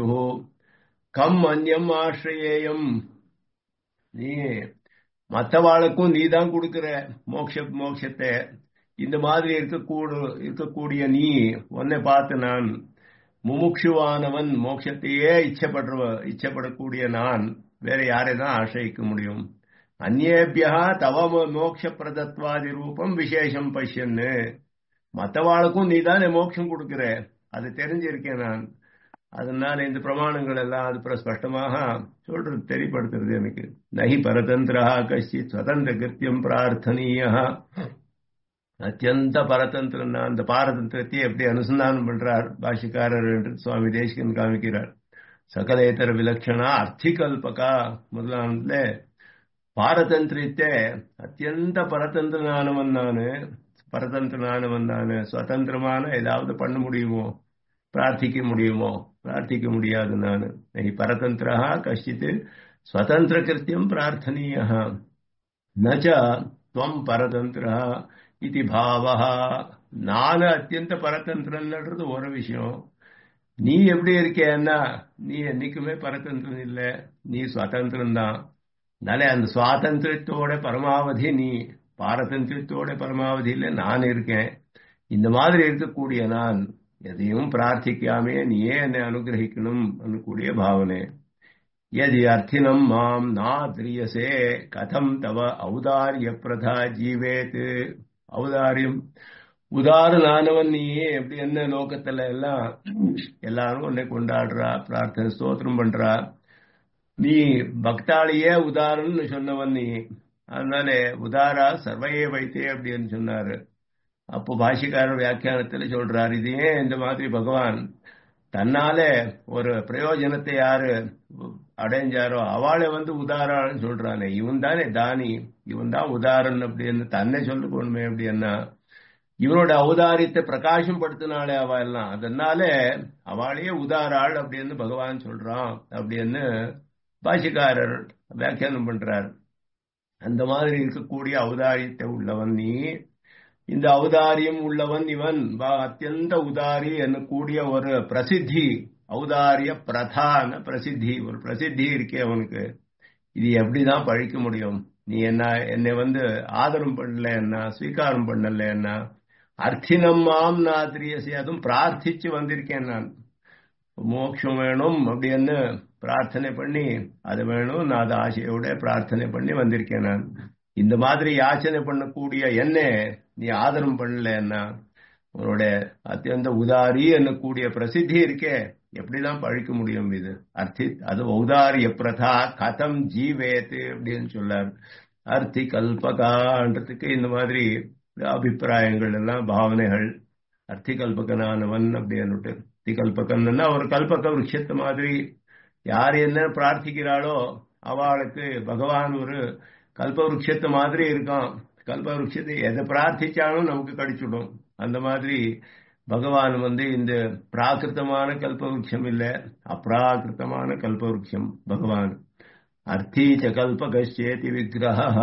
கம் அந்யம் ஆசிரியேயம் நீ மற்றவாளுக்கும் நீ தான் கொடுக்கிற மோக்ஷ மோட்சத்தை இந்த மாதிரி இருக்கக்கூட இருக்கக்கூடிய நீ உன்னை பார்த்து நான் முமுட்சுவானவன் மோட்சத்தையே இச்சப்படுற இச்சப்படக்கூடிய நான் வேற யாரை தான் ஆசிரியிக்க முடியும் அந்நேபியா தவ மோட்ச பிரதத்வாதி ரூபம் விசேஷம் பஷ்யன்னு மற்றவாளுக்கும் நீ தானே மோட்சம் கொடுக்கிற அது தெரிஞ்சிருக்கேன் நான் அதனால இந்த பிரமாணங்கள் எல்லாம் அது ஸ்பஷ்டமாக சொல்றது தெரியப்படுத்துறது எனக்கு நகி பரதந்திரா கஷ்டி சுதந்திர கிருத்தியம் பிரார்த்தனீய அத்தியந்த பரதந்திரன்னா அந்த பாரதந்திரத்தை எப்படி அனுசந்தானம் பண்றார் பாஷிக்காரர் என்று சுவாமி தேசிகன் காமிக்கிறார் சகலேதர விலட்சணா அர்த்திகல்பகா முதலானதுல பாரதந்திரத்தை அத்தியந்த பரதந்திரனானவன் நானு பரதந்திரனானவன் நானு சுதந்திரமான ஏதாவது பண்ண முடியுமோ பிரார்த்திக்க முடியுமோ பிரார்த்திக்க முடியாது நான் பரதந்திரா கஷ்டித் ஸ்வதந்திர கிருத்தியம் பிரார்த்தனீய நச்ச துவம் பரதந்திரா இது பாவா நான் அத்தியந்த பரதந்திரன்றது ஒரு விஷயம் நீ எப்படி இருக்கேன்னா நீ என்னைக்குமே பரதந்திரன் இல்ல நீ சுவாதந்திரம் தான் அதனால அந்த சுவாதந்திரத்தோட பரமாவதி நீ பாரதந்திரத்தோட பரமாவதியில நான் இருக்கேன் இந்த மாதிரி இருக்கக்கூடிய நான் எதையும் பிரார்த்திக்காமே நீயே என்னை அனுகிரகிக்கணும் கூடிய பாவனை எதி அர்த்தினம் மாம் நாத்ரியசே கதம் தவ ஔதாரிய பிரதா ஜீவேத் ஔதாரியம் உதாரணானவன் நீயே எப்படி என்ன லோகத்துல எல்லாம் எல்லாரும் உன்னை கொண்டாடுறா பிரார்த்தனை ஸ்தோத்திரம் பண்றா நீ பக்தாளியே உதாரணம்னு சொன்னவன் நீ அதனால உதாரா சர்வையே வைத்தே அப்படின்னு சொன்னாரு அப்போ பாஷிக்காரர் வியாக்கியானத்துல சொல்றாரு இது ஏன் இந்த மாதிரி பகவான் தன்னால ஒரு பிரயோஜனத்தை யாரு அடைஞ்சாரோ அவளை வந்து உதாரணம் சொல்றானே இவன் தானே தானி இவன் தான் உதாரணம் அப்படின்னு தன்னை சொல்லுக்கணுமே அப்படின்னா இவனோட ஔதாரியத்தை பிரகாசம் படுத்தினாலே அவ எல்லாம் அதனால அவளையே உதாராள் அப்படின்னு பகவான் சொல்றான் அப்படின்னு பாஷிக்காரர் வியாக்கியானம் பண்றார் அந்த மாதிரி இருக்கக்கூடிய ஔதாரியத்தை உள்ளவன் நீ இந்த ஔதாரியம் உள்ளவன் இவன் அத்தியந்த உதாரி கூடிய ஒரு பிரசித்தி ஔதாரிய பிரதான பிரசித்தி ஒரு பிரசித்தி இருக்கே அவனுக்கு இது எப்படிதான் பழிக்க முடியும் நீ என்ன என்னை வந்து ஆதரம் பண்ணல என்ன ஸ்வீகாரம் பண்ணல என்ன அர்த்தினம் மாம் நாத்திரியசி அதுவும் பிரார்த்திச்சு வந்திருக்கேன் நான் மோட்சம் வேணும் அப்படின்னு பிரார்த்தனை பண்ணி அது வேணும் நான் அதை ஆசையோட பிரார்த்தனை பண்ணி வந்திருக்கேன் நான் இந்த மாதிரி யாச்சனை பண்ணக்கூடிய என்ன நீ ஆதரவு பண்ணலன்னா உன்னோட அத்தியந்த உதாரி என்னக்கூடிய பிரசித்தி இருக்கே எப்படிதான் பழிக்க முடியும் இது அர்த்தி அது ஔதாரிய பிரதா கதம் ஜீவேத்து அப்படின்னு சொல்லார் அர்த்தி கல்பகான்றதுக்கு இந்த மாதிரி அபிப்பிராயங்கள் எல்லாம் பாவனைகள் அர்த்தி கல்பகனானவன் அப்படின்னுட்டு அர்த்தி கல்பகன்னா ஒரு கல்பக விருட்சத்து மாதிரி யார் என்ன பிரார்த்திக்கிறாளோ அவளுக்கு பகவான் ஒரு கல்ப விருட்சத்து மாதிரி இருக்கான் கல்ப விருட்சத்தை எதை பிரார்த்திச்சாலும் நமக்கு கிடைச்சிடும் அந்த மாதிரி பகவான் வந்து இந்த பிராகிருத்தமான கல்பவருஷம் இல்ல அப்ராகிருத்தமான கல்பவருஷம் பகவான் அர்த்தீச்ச கல்பகேதி விக்கிரக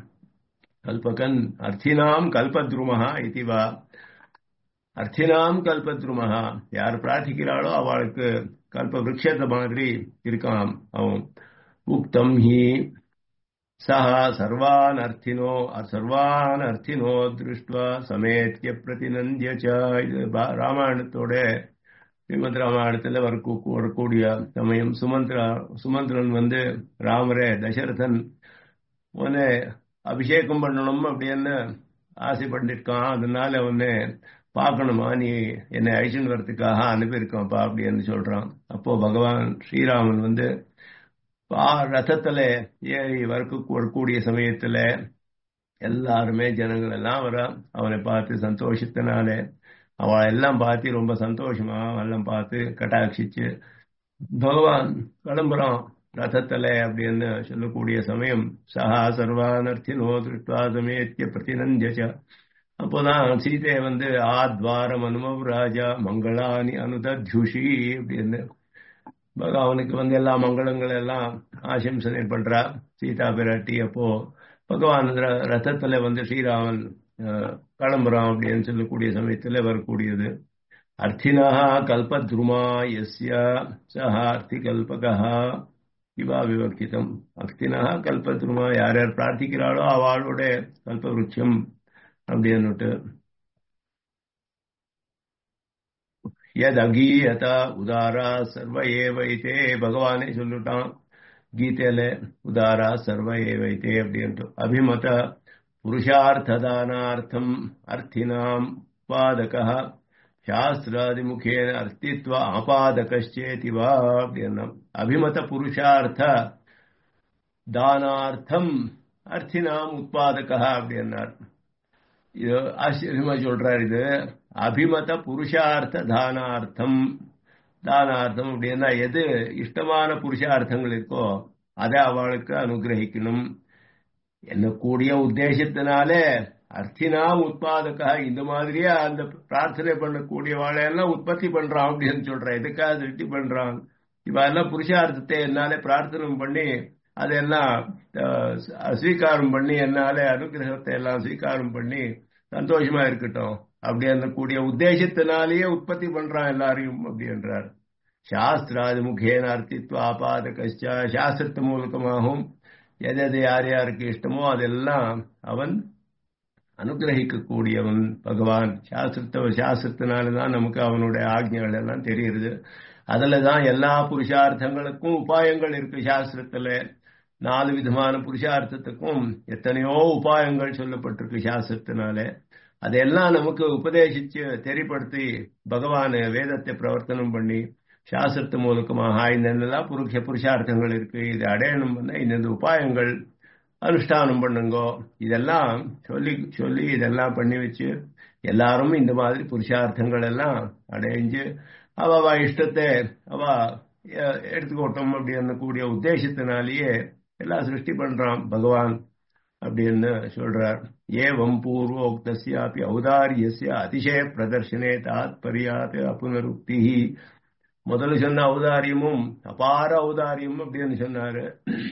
கல்பகன் அர்த்தினாம் கல்பத்ருமஹா இதுவா அர்த்தினாம் கல்பத்ருமஹா யார் பிரார்த்திக்கிறாளோ அவளுக்கு கல்ப விரக்ஷத்தை மாதிரி இருக்கான் அவன் உக்தம் ஹி சஹ சர்வான் அர்த்தினோ சர்வான் அர்த்தினோ திருஷ்டுவா சமேத்திய பிரதிநந்திய இது ராமாயணத்தோட ஸ்ரீமத் ராமாயணத்துல வரக்கூடிய சமயம் சுமந்திரா சுமந்திரன் வந்து ராமரே தசரதன் உன்னை அபிஷேகம் பண்ணணும் அப்படின்னு ஆசைப்பட்டிருக்கான் அதனால அவனை பார்க்கணுமா நீ என்னை அழிச்சுன்னு வரத்துக்காக அனுப்பியிருக்கான்ப்பா அப்படின்னு சொல்றான் அப்போ பகவான் ஸ்ரீராமன் வந்து ரதத்துல ஏறி வரக்கு வரக்கூடிய சமயத்துல எல்லாருமே ஜனங்கள் எல்லாம் வர அவனை பார்த்து சந்தோஷத்தினால அவளை எல்லாம் பார்த்து ரொம்ப சந்தோஷமா எல்லாம் பார்த்து கட்டாட்சிச்சு பகவான் கிளம்புறான் ரதத்துல அப்படின்னு சொல்லக்கூடிய சமயம் சஹா சர்வானர்த்தினோ திருஷ்டுவா சமேத்திய பிரதிநந்திய அப்போதான் சீதை வந்து ஆத்வாரம் அனுமவ் ராஜா மங்களானி அனுதத்யுஷி அப்படின்னு அவனுக்கு வந்து எல்லா மங்களங்கள் எல்லாம் ஆசம்சனை பண்றா சீதா பிராட்டி அப்போ பகவான் ரத்தத்துல வந்து ஸ்ரீராமன் கிளம்புறான் அப்படின்னு சொல்லக்கூடிய சமயத்துல வரக்கூடியது அர்த்தினா கல்பத்ருமா எஸ்யா சஹா அர்த்தி கல்பகா இவா விவக்திதம் அர்த்தினா கல்பத்ருமா யார் யார் பிரார்த்திக்கிறாளோ அவளோட கல்பவருட்சம் அப்படின்னுட்டு யதகீயத உதாரா சர்வ ஏவைத்தே பகவானே சொல்லிட்டான் கீதையில உதாரா சர்வ ஏவைத்தே அப்படின்ட்டு அபிமத புருஷார்த்ததானார்த்தம் அர்த்தினாம் பாதக சாஸ்திராதிமுகேன அர்த்தித்வ ஆபாதகச்சேதி வா அப்படின்னா அபிமத புருஷார்த்த தானார்த்தம் அர்த்தினாம் உட்பாதக அப்படின்னார் இது ஆச்சரியமா சொல்றாரு இது அபிமத புருஷார்த்த தானார்த்தம் தானார்த்தம் அப்படின்னா எது இஷ்டமான புருஷார்த்தங்கள் இருக்கோ அதை அவளுக்கு அனுகிரகிக்கணும் என்னக்கூடிய உத்தேசத்தினாலே அர்த்தினாம் உட்பாதக்கா இந்த மாதிரியே அந்த பிரார்த்தனை பண்ணக்கூடிய வாழையெல்லாம் உற்பத்தி பண்றான் அப்படின்னு சொல்றான் எதுக்காக திருட்டி பண்றான் இவ எல்லாம் புருஷார்த்தத்தை என்னாலே பிரார்த்தனை பண்ணி அதெல்லாம் ஸ்வீகாரம் பண்ணி என்னாலே அனுகிரகத்தை எல்லாம் ஸ்வீகாரம் பண்ணி சந்தோஷமா இருக்கட்டும் அப்படி அந்த கூடிய உத்தேசத்தினாலேயே உற்பத்தி பண்றான் எல்லாரையும் அப்படின்றார் சாஸ்திராதி முகேன அர்த்தித்வ ஆபாத கஷ்டா சாஸ்திரத்து மூலகமாகவும் எது எது யார் யாருக்கு இஷ்டமோ அதெல்லாம் அவன் அனுகிரகிக்கக்கூடியவன் பகவான் சாஸ்திரத்தை சாஸ்திரத்தினாலதான் நமக்கு அவனுடைய ஆக்ஞைகள் எல்லாம் தெரியுது அதுல தான் எல்லா புருஷார்த்தங்களுக்கும் உபாயங்கள் இருக்கு சாஸ்திரத்துல நாலு விதமான புருஷார்த்தத்துக்கும் எத்தனையோ உபாயங்கள் சொல்லப்பட்டிருக்கு சாஸ்திரத்தினால அதெல்லாம் நமக்கு உபதேசிச்சு தெரிப்படுத்தி பகவான் வேதத்தை பிரவர்த்தனம் பண்ணி சாஸ்திரத்து மூலக்கமாக இந்தெல்லாம் புருஷ புருஷார்த்தங்கள் இருக்கு இது அடையணும் பண்ண இந்தந்த உபாயங்கள் அனுஷ்டானம் பண்ணுங்கோ இதெல்லாம் சொல்லி சொல்லி இதெல்லாம் பண்ணி வச்சு எல்லாரும் இந்த மாதிரி புருஷார்த்தங்கள் எல்லாம் அடைஞ்சு அவ அவ இஷ்டத்தை அவ எடுத்துக்கோட்டும் அப்படின்னு கூடிய உத்தேசத்தினாலேயே எல்லாம் சிருஷ்டி பண்றான் பகவான் அப்படின்னு சொல்றார் ஏவம் பூர்வோக்தியாபி ஔதாரியசிய அதிசய பிரதர்ஷனே தாத்பரியாத் அப்புனருக்தி முதல்ல சொன்ன ஔதாரியமும் அபார ஔதாரியம் அப்படின்னு சொன்னாரு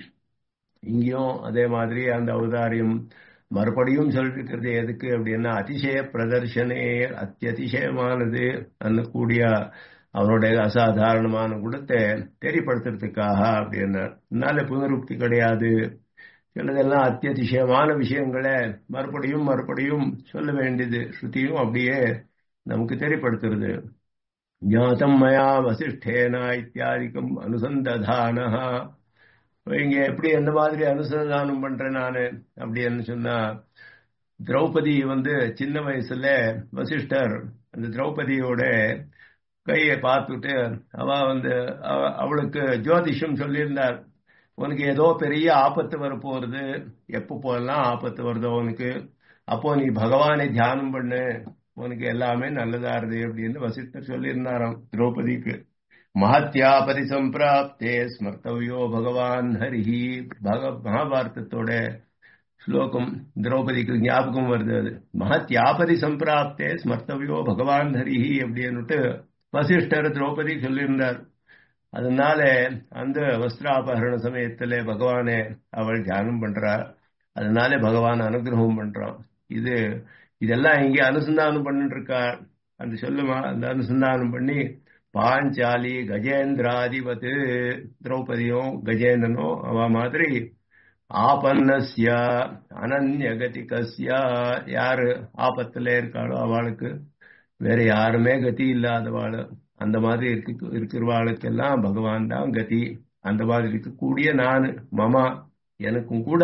இங்கேயும் அதே மாதிரி அந்த ஔதாரியம் மறுபடியும் சொல்லிருக்கிறது எதுக்கு அப்படின்னா அதிசய பிரதர்ஷனே அத்தியதிசயமானது கூடிய அவருடைய அசாதாரணமான குணத்தை தெரியப்படுத்துறதுக்காக அப்படின்னார் அதனால புனருக்தி கிடையாது சிலதெல்லாம் அத்தியதிசயமான விஷயங்களை மறுபடியும் மறுபடியும் சொல்ல வேண்டியது ஸ்ருதியும் அப்படியே நமக்கு தெரியப்படுத்துறது ஞாதம் மயா வசிஷ்டேனா இத்தியாதிக்கம் அனுசந்ததானஹா இங்க எப்படி எந்த மாதிரி அனுசந்தானம் பண்றேன் நானு அப்படின்னு சொன்னா திரௌபதி வந்து சின்ன வயசுல வசிஷ்டர் அந்த திரௌபதியோட கையை பார்த்துட்டு அவ வந்து அவளுக்கு ஜோதிஷம் சொல்லியிருந்தார் உனக்கு ஏதோ பெரிய ஆபத்து வரப்போறது எப்போ போதெல்லாம் ஆபத்து வருதோ உனக்கு அப்போ நீ பகவானை தியானம் பண்ணு உனக்கு எல்லாமே நல்லதாருது அப்படின்னு வசிஷ்டர் சொல்லியிருந்தாராம் திரௌபதிக்கு மகத்யா பரிசம்பிராப்தே ஸ்மர்த்தவியோ பகவான் ஹரிஹி பக மகாபாரதத்தோட ஸ்லோகம் திரௌபதிக்கு ஞாபகம் வருது அது மகத்யாபதி சம்பிராப்தே ஸ்மர்த்தவியோ பகவான் ஹரிஹி அப்படின்னுட்டு வசிஷ்டர் திரௌபதி சொல்லியிருந்தார் அதனால அந்த வஸ்திராபகரண சமயத்துல பகவானே அவள் தியானம் பண்றா அதனால பகவான் அனுகிரகம் பண்றான் இது இதெல்லாம் இங்கே அனுசந்தானம் பண்ணிட்டு இருக்கார் அந்த சொல்லுமா அந்த அனுசந்தானம் பண்ணி பாஞ்சாலி கஜேந்திராதிபத்து திரௌபதியும் கஜேந்திரனும் அவ மாதிரி ஆபன்னஸ்ய அனன்யகதிகஸ்யா யாரு ஆபத்துல இருக்காளோ அவளுக்கு வேற யாருமே கதி இல்லாதவாள் அந்த மாதிரி இருக்கு இருக்கிறவாளுக்கெல்லாம் பகவான் தான் கதி அந்த மாதிரி இருக்கக்கூடிய நான் மமா எனக்கும் கூட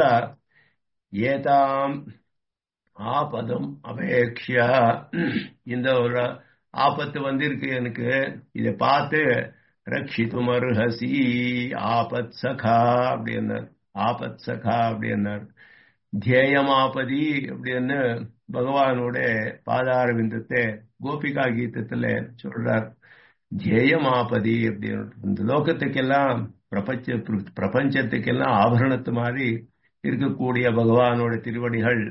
ஏதாம் ஆபதம் அபேக்ஷா இந்த ஒரு ஆபத்து வந்திருக்கு எனக்கு இதை பார்த்து ரட்சித்தும் அருஹசி ஆபத் சகா அப்படின்னார் ஆபத் சகா அப்படின்னார் தியேயமாபதி அப்படின்னு பகவானோட பாதார விந்தத்தை கோபிகா கீதத்துல சொல்றார் தியேயமாபதி அப்படின்னு இந்த லோகத்துக்கெல்லாம் பிரபஞ்ச பிரபஞ்சத்துக்கெல்லாம் ஆபரணத்து மாதிரி இருக்கக்கூடிய பகவானோட திருவடிகள்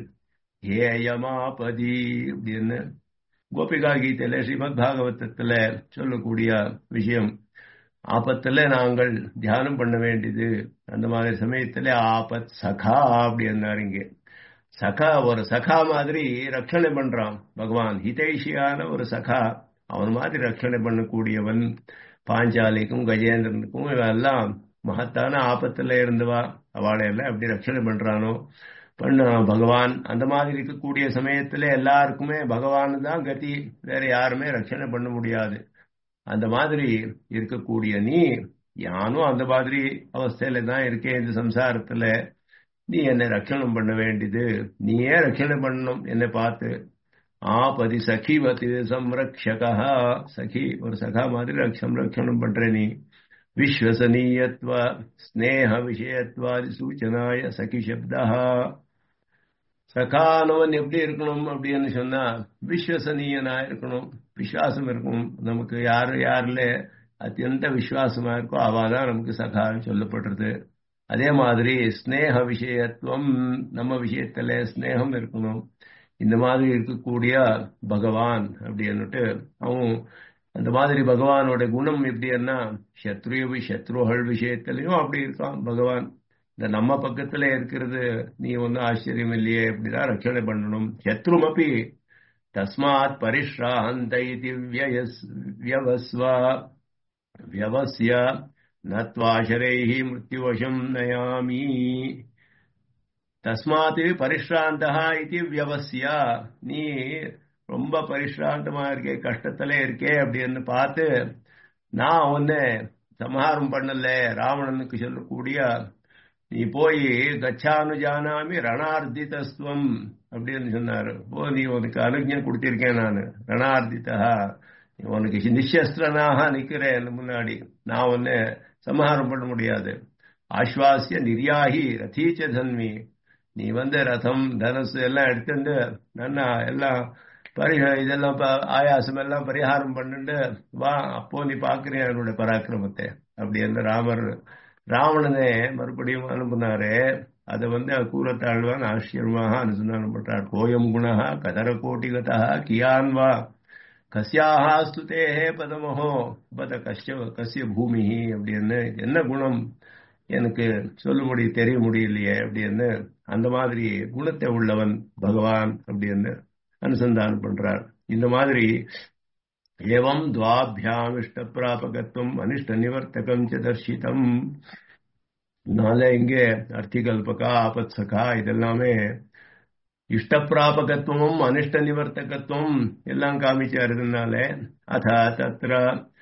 ஏயமாபதி அப்படின்னு கோபிகா கீதையில ஸ்ரீமத் பாகவதத்துல சொல்லக்கூடிய விஷயம் ஆபத்துல நாங்கள் தியானம் பண்ண வேண்டியது அந்த மாதிரி சமயத்துல ஆபத் சகா அப்படின்னாரு இங்க சகா ஒரு சகா மாதிரி ரட்சணை பண்றான் பகவான் ஹிதைஷியான ஒரு சகா அவன் மாதிரி ரட்சணை பண்ணக்கூடியவன் பாஞ்சாலிக்கும் கஜேந்திரனுக்கும் இவெல்லாம் மகத்தான ஆபத்துல இருந்தவா அவளை எல்லாம் எப்படி ரட்சணை பண்றானோ பண்ண பகவான் அந்த மாதிரி இருக்கக்கூடிய சமயத்துல எல்லாருக்குமே பகவான் தான் கதி வேற யாருமே ரட்சணை பண்ண முடியாது அந்த மாதிரி இருக்கக்கூடிய நீ யானும் அந்த மாதிரி அவஸ்தையில தான் இருக்கேன் இந்த சம்சாரத்துல நீ என்னை ரட்சணம் பண்ண வேண்டியது நீயே ரட்சணை பண்ணணும் என்னை பார்த்து ஆபதி சகிவதி சம்ரக்ஷகா சகி ஒரு சகா மாதிரி சம்ரக்ஷணம் பண்ற நீ விஸ்வசனீயத்வ ஸ்னேக விஷயத்வாதி சூச்சனாய சகி சப்தா சகானவன் எப்படி இருக்கணும் அப்படின்னு சொன்னா விஸ்வசனீயனா இருக்கணும் விசுவாசம் இருக்கணும் நமக்கு யாரு யாருல அத்தியந்த விசுவாசமா இருக்கோ அவாதான் நமக்கு சகான்னு சொல்லப்படுறது அதே மாதிரி ஸ்னேக விஷயத்துவம் நம்ம விஷயத்துல ஸ்னேகம் இருக்கணும் இந்த மாதிரி இருக்கக்கூடிய பகவான் அப்படின்னுட்டு அவன் அந்த மாதிரி பகவானோட குணம் எப்படின்னா சத்ரு சத்ருகள் விஷயத்திலையும் அப்படி இருக்கான் பகவான் இந்த நம்ம பக்கத்துல இருக்கிறது நீ ஒன்றும் ஆச்சரியம் இல்லையே இப்படிதான் ரட்சணை பண்ணணும் சத்ரும் அப்படி தஸ்மாத் பரிஷ்ராந்த வியவஸ்வா வியவசிய நத்வாசரைஹி மிருத்யுவசம் நயாமி தஸ்மாத் பரிஷ்ராந்தா இது வியவசியா நீ ரொம்ப பரிஷ்ராந்தமா இருக்கே கஷ்டத்துல இருக்கே அப்படின்னு பார்த்து நான் ஒன்னு சம்ஹாரம் பண்ணல ராவணனுக்கு சொல்லக்கூடிய நீ போய் கச்சானு ஜானாமி ரணார்த்திதஸ்துவம் அப்படின்னு சொன்னாரு ஓ நீ உனக்கு அனுஜம் கொடுத்திருக்கேன் நான் ரணார்த்திதா உனக்கு நிச்சஸ்திரனாக நிக்கிறேன் முன்னாடி நான் ஒன்னு சம்ஹாரம் பண்ண முடியாது ஆஸ்வாசிய நிர்யாகி ரதீச்ச தன்மி நீ வந்து ரதம் தனுசு எல்லாம் எடுத்துட்டு நன்னா எல்லாம் பரி இதெல்லாம் ஆயாசம் எல்லாம் பரிகாரம் பண்ணிட்டு வா அப்போ நீ பாக்குறிய என்னோட பராக்கிரமத்தை அப்படி என்று ராமர் ராவணனே மறுபடியும் அனுப்புனாரு அதை வந்து கூறத்தாழ்வான் ஆச்சரியமாக அனுசந்தானம் பண்றார் கோயம் குணா கதர கோட்டிகதா கியான் வா கஸ்யாக ஸ்துதேஹே பதமஹோ பத கஷ்ய கசிய பூமி அப்படின்னு என்ன குணம் எனக்கு சொல்ல முடிய தெரிய முடியலையே அப்படின்னு அந்த மாதிரி குணத்தை உள்ளவன் பகவான் அப்படின்னு அனுசந்தானம் பண்றார் இந்த மாதிரி ஏவம் துவாபியாம் இஷ்ட பிராபகத்துவம் அனிஷ்ட நிவர்த்தகம் தர்ஷிதம் அதனால இங்கே அர்த்திகல்பகா ஆபத்சகா இதெல்லாமே இஷ்டப்பிராபகத்துவம் அனிஷ்ட நிவர்த்தகத்துவம் எல்லாம் காமிச்சாருனால அத தத்ர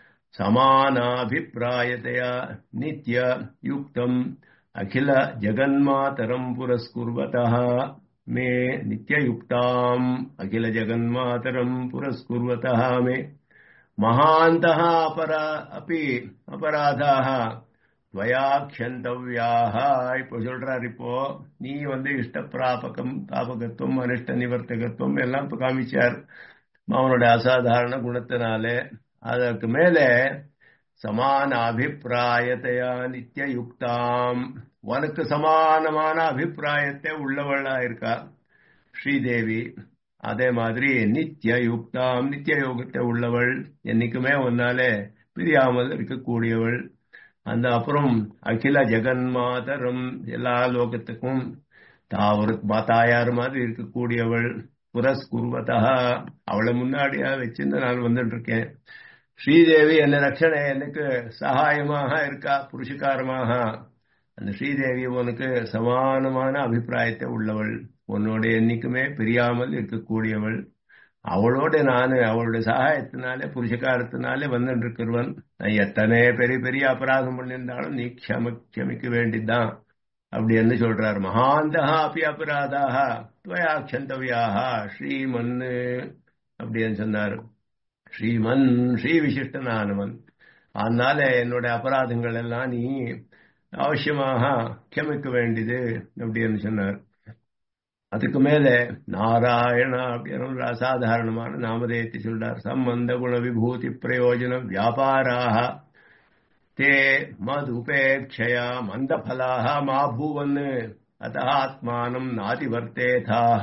சமானாபிப்பிராயத்தையா நித்ய யுக்தம் அகில ஜகன்மாதரம் புரஸ்குர்வதா मे नित्ययुक्ताम् अखिलजगन्मातरम् पुरस्कुर्वतः मे महान्तः अपरा अपि अपराधाः துவயா க்ஷந்தவ்யாக இப்போ சொல்றாரு இப்போ நீ வந்து இஷ்ட பிராபகம் தாபகத்துவம் அனிஷ்ட நிவர்த்தகத்துவம் எல்லாம் இப்போ காமிச்சார் அவனுடைய அசாதாரண குணத்தினாலே அதற்கு மேலே சமான அபிப்பிராயத்தையா நித்திய யுக்தாம் உனக்கு சமானமான அபிப்பிராயத்தை உள்ளவளா இருக்கா ஸ்ரீதேவி அதே மாதிரி நித்திய யுக்தாம் நித்திய யோகத்தை உள்ளவள் என்னைக்குமே ஒன்னாலே பிரியாமல் இருக்கக்கூடியவள் அந்த அப்புறம் அகில ஜெகன்மாதரம் எல்லா லோகத்துக்கும் தாவரு தாயார் மாதிரி இருக்கக்கூடியவள் புரஸ்குர்வதா அவளை முன்னாடியா வச்சிருந்து நான் வந்துட்டு இருக்கேன் ஸ்ரீதேவி என்ன ரட்சணை எனக்கு சகாயமாக இருக்கா புருஷகாரமாக அந்த ஸ்ரீதேவி உனக்கு சமானமான அபிப்பிராயத்தை உள்ளவள் உன்னோட என்னைக்குமே பிரியாமல் இருக்கக்கூடியவள் அவளோட நான் அவளுடைய சகாயத்தினாலே புருஷகாரத்தினாலே வந்துட்டு இருக்கிறவன் நான் எத்தனை பெரிய பெரிய அபராதம் பண்ணியிருந்தாலும் நீ க்ஷம க்ஷமிக்க வேண்டிதான் அப்படி என்ன சொல்றார் மகாந்தகா அப்படி அபராதாக துவயா க்ஷந்தவியாக ஸ்ரீமன்னு அப்படின்னு சொன்னார் ஸ்ரீமன் ஸ்ரீ விசிஷ்டனானவன் அதனால என்னோட அபராதங்கள் எல்லாம் நீ அவசியமாக க்ஷமிக்க வேண்டியது அப்படின்னு சொன்னார் அதுக்கு மேல நாராயணா அப்படின்னு ஒரு அசாதாரணமான நாமதேயத்தை சொல்றார் சம்பந்த குண விபூதி பிரயோஜன வியாபாராக தே மதுபேட்சயா மந்தபலாக மாபூவன் அத்த ஆத்மானம் நாதிவர்த்தேதாக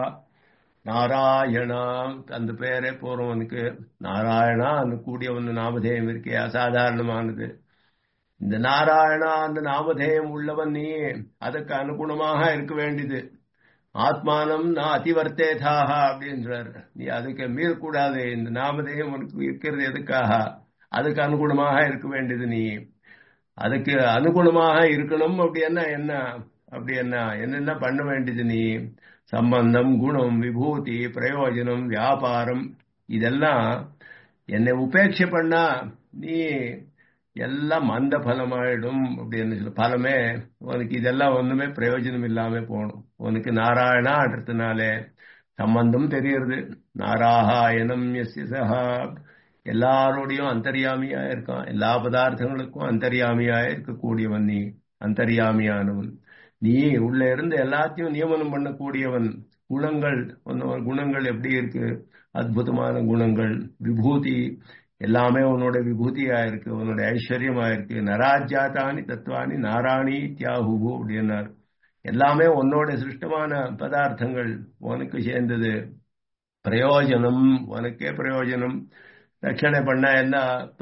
நாராயணா அந்த பேரே போறவனுக்கு நாராயணா கூடிய ஒன்று நாமதேயம் இருக்கே அசாதாரணமானது இந்த நாராயணா அந்த நாமதேயம் உள்ளவன் நீ அதுக்கு அனுகுணமாக இருக்க வேண்டியது ஆத்மானம் நான் அதிவர்த்தேதாக அப்படின்றார் நீ அதுக்கு மீறக்கூடாது இந்த நாமதேயம் உனக்கு இருக்கிறது எதுக்காக அதுக்கு அனுகுணமாக இருக்க வேண்டியது நீ அதுக்கு அனுகுணமாக இருக்கணும் அப்படின்னா என்ன அப்படி என்ன என்னென்ன பண்ண வேண்டியது நீ சம்பந்தம் குணம் விபூதி பிரயோஜனம் வியாபாரம் இதெல்லாம் என்னை உபேட்சை பண்ணா நீ எல்லாம் மந்த பலமாயிடும் அப்படின்னு சொல்ல பலமே உனக்கு இதெல்லாம் ஒண்ணுமே பிரயோஜனம் இல்லாம போகணும் உனக்கு நாராயணான்றதுனாலே சம்பந்தம் தெரியறது நாராயணம் எஸ்யசா எல்லாரோடையும் அந்தர்யாமியா இருக்கான் எல்லா பதார்த்தங்களுக்கும் அந்தர்யாமியா இருக்கக்கூடியவன் நீ அந்தர்யாமியானவன் நீ உள்ள இருந்து எல்லாத்தையும் நியமனம் பண்ணக்கூடியவன் குணங்கள் குணங்கள் எப்படி இருக்கு அற்புதமான குணங்கள் விபூதி எல்லாமே உன்னோட விபூதியா இருக்கு உன்னோட ஐஸ்வர்யமா இருக்கு நராஜாத்தானி தத்துவானி நாராணி தியாகுகு அப்படின்னார் எல்லாமே உன்னோட சிருஷ்டமான பதார்த்தங்கள் உனக்கு சேர்ந்தது பிரயோஜனம் உனக்கே பிரயோஜனம் ரட்சணை பண்ணா என்ன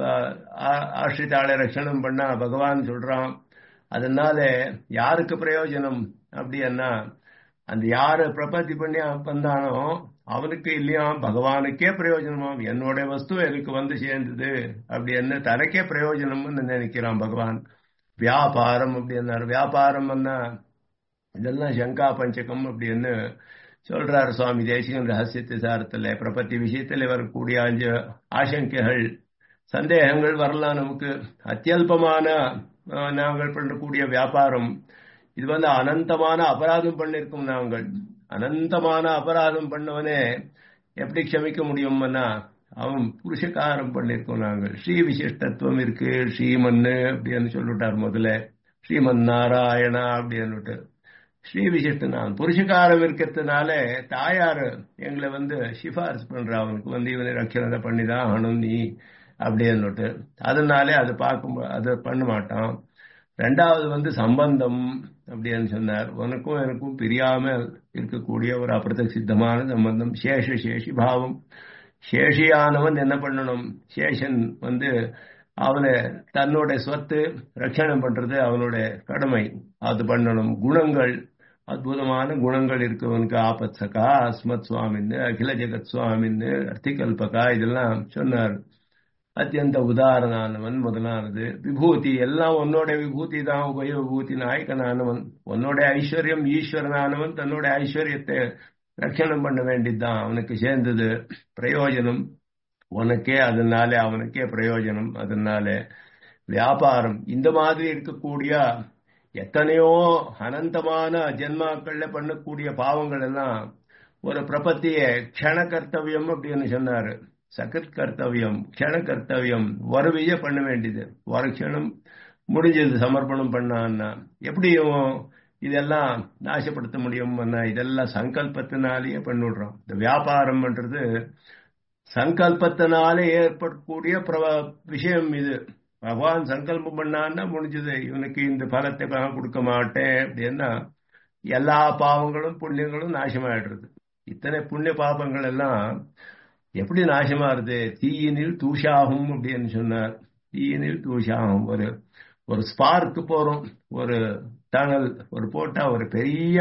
ஆசிரித்தாளை ரட்சணம் பண்ணா பகவான் சொல்றான் அதனால யாருக்கு பிரயோஜனம் அப்படின்னா அந்த யாரு பிரபத்தி பண்ணி வந்தானோ அவனுக்கு இல்லையா பகவானுக்கே பிரயோஜனமாம் என்னோட வஸ்து எனக்கு வந்து சேர்ந்தது அப்படி என்ன தனக்கே பிரயோஜனம்னு நினைக்கிறான் பகவான் வியாபாரம் அப்படின்னாரு வியாபாரம் இதெல்லாம் சங்கா பஞ்சகம் அப்படின்னு சொல்றாரு சுவாமி தேசிகன் ரகசியத்தை சாரத்துல பிரபத்தி விஷயத்துல வரக்கூடிய அஞ்சு ஆசங்கைகள் சந்தேகங்கள் வரலாம் நமக்கு அத்தியல்பமான நாங்கள் பண்ணக்கூடிய வியாபாரம் இது வந்து அனந்தமான அபராதம் பண்ணிருக்கோம் நாங்கள் அனந்தமான அபராதம் பண்ணவனே எப்படி க்ஷமிக்க முடியும்னா அவன் புருஷகாரம் பண்ணிருக்கோம் நாங்கள் ஸ்ரீ விசிஷ்டத்துவம் இருக்கு ஸ்ரீமன்னு அப்படின்னு சொல்லிட்டார் முதல்ல ஸ்ரீமன் நாராயணா அப்படின்னுட்டு ஸ்ரீ விசிஷ்டனான் புருஷகாரம் இருக்கிறதுனால தாயார் எங்களை வந்து சிபாரிசு பண்ற அவனுக்கு வந்து இவனை ரட்சணத்தை பண்ணிதான் ஆகணும் நீ அப்படின்னுட்டு அதனாலே அது பார்க்கும் அதை பண்ண மாட்டான் ரெண்டாவது வந்து சம்பந்தம் அப்படின்னு சொன்னார் உனக்கும் எனக்கும் பிரியாம இருக்கக்கூடிய ஒரு அப்பிரத சித்தமான சம்பந்தம் சேஷ சேஷி பாவம் சேஷியானவன் என்ன பண்ணணும் சேஷன் வந்து அவனை தன்னோட சொத்து ரட்சணம் பண்றது அவனோட கடமை அது பண்ணணும் குணங்கள் அற்புதமான குணங்கள் இருக்கவனுக்கு ஆபத் சகா அஸ்மத் சுவாமின்னு அகில ஜெகத் சுவாமின்னு அர்த்திகல்பகா இதெல்லாம் சொன்னார் அத்தியந்த உதாரணானவன் முதலானது விபூதி எல்லாம் உன்னோட விபூதி தான் உபய விபூதி நாயகனானவன் உன்னோட ஐஸ்வர்யம் ஈஸ்வரனானவன் தன்னோட ஐஸ்வர்யத்தை ரட்சணம் பண்ண வேண்டியதுதான் அவனுக்கு சேர்ந்தது பிரயோஜனம் உனக்கே அதனால அவனுக்கே பிரயோஜனம் அதனால வியாபாரம் இந்த மாதிரி இருக்கக்கூடிய எத்தனையோ அனந்தமான ஜென்மாக்கள்ல பண்ணக்கூடிய பாவங்கள் எல்லாம் ஒரு பிரபத்திய க்ஷண கர்த்தவியம் அப்படின்னு சொன்னாரு சகத் கர்த்தவியம் க்ஷண கர்த்தவியம் வருவிய பண்ண வேண்டியது ஒரு க்ஷணம் முடிஞ்சது சமர்ப்பணம் பண்ணான்னா எப்படியும் இதெல்லாம் நாசப்படுத்த முடியும் இதெல்லாம் சங்கல்பத்தினாலேயே பண்ணிவிடுறோம் இந்த வியாபாரம் பண்றது சங்கல்பத்தினாலே ஏற்படக்கூடிய விஷயம் இது பகவான் சங்கல்பம் பண்ணான்னா முடிஞ்சது இவனுக்கு இந்த பலத்தை கொடுக்க மாட்டேன் அப்படின்னா எல்லா பாவங்களும் புண்ணியங்களும் நாசமாயிடுறது இத்தனை புண்ணிய பாபங்கள் எல்லாம் எப்படி நாசமாறுது தீயினில் தூஷாகும் அப்படின்னு சொன்னார் தீயினில் தூஷாகும் ஒரு ஒரு ஸ்பார்க்கு போறோம் ஒரு டனல் ஒரு போட்டா ஒரு பெரிய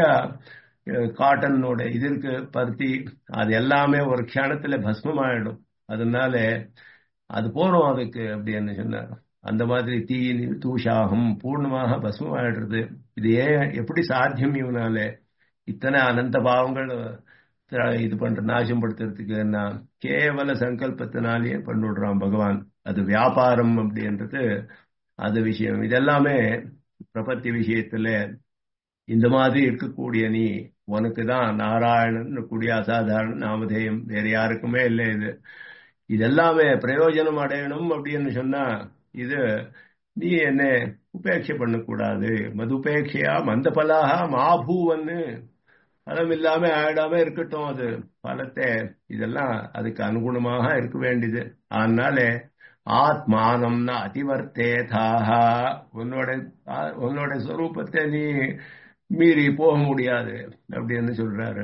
காட்டனோட இது இருக்கு பருத்தி அது எல்லாமே ஒரு க்ஷணத்துல பஸ்மமாயிடும் அதனால அது போறோம் அதுக்கு அப்படின்னு சொன்னார் அந்த மாதிரி தீயினில் தூஷாகும் பூர்ணமாக பஸ்மமாயிடுறது இது ஏன் எப்படி சாத்தியம் இவனால இத்தனை அனந்த பாவங்கள் இது பண்ற நாசம் படுத்துறதுக்கு என்ன கேவல சங்கல்பத்தினாலேயே பண்ணிவிடுறான் பகவான் அது வியாபாரம் அப்படின்றது அது விஷயம் இதெல்லாமே பிரபத்தி விஷயத்துல இந்த மாதிரி இருக்கக்கூடிய நீ உனக்கு தான் நாராயணன் கூடிய அசாதாரண நாமதேயம் வேற யாருக்குமே இல்லை இது இதெல்லாமே பிரயோஜனம் அடையணும் அப்படின்னு சொன்னா இது நீ என்ன உபேட்சை பண்ணக்கூடாது மதுபேட்சையா மந்த பலாக மாபூவன்னு பலம் இல்லாம ஆயிடாம இருக்கட்டும் அது பலத்தை இதெல்லாம் அதுக்கு அனுகுணமாக இருக்க வேண்டியது அதனால ஆத்மானம்னா அதிவர்த்தேதாக உன்னோட உன்னோட ஸ்வரூபத்தை நீ மீறி போக முடியாது அப்படின்னு சொல்றாரு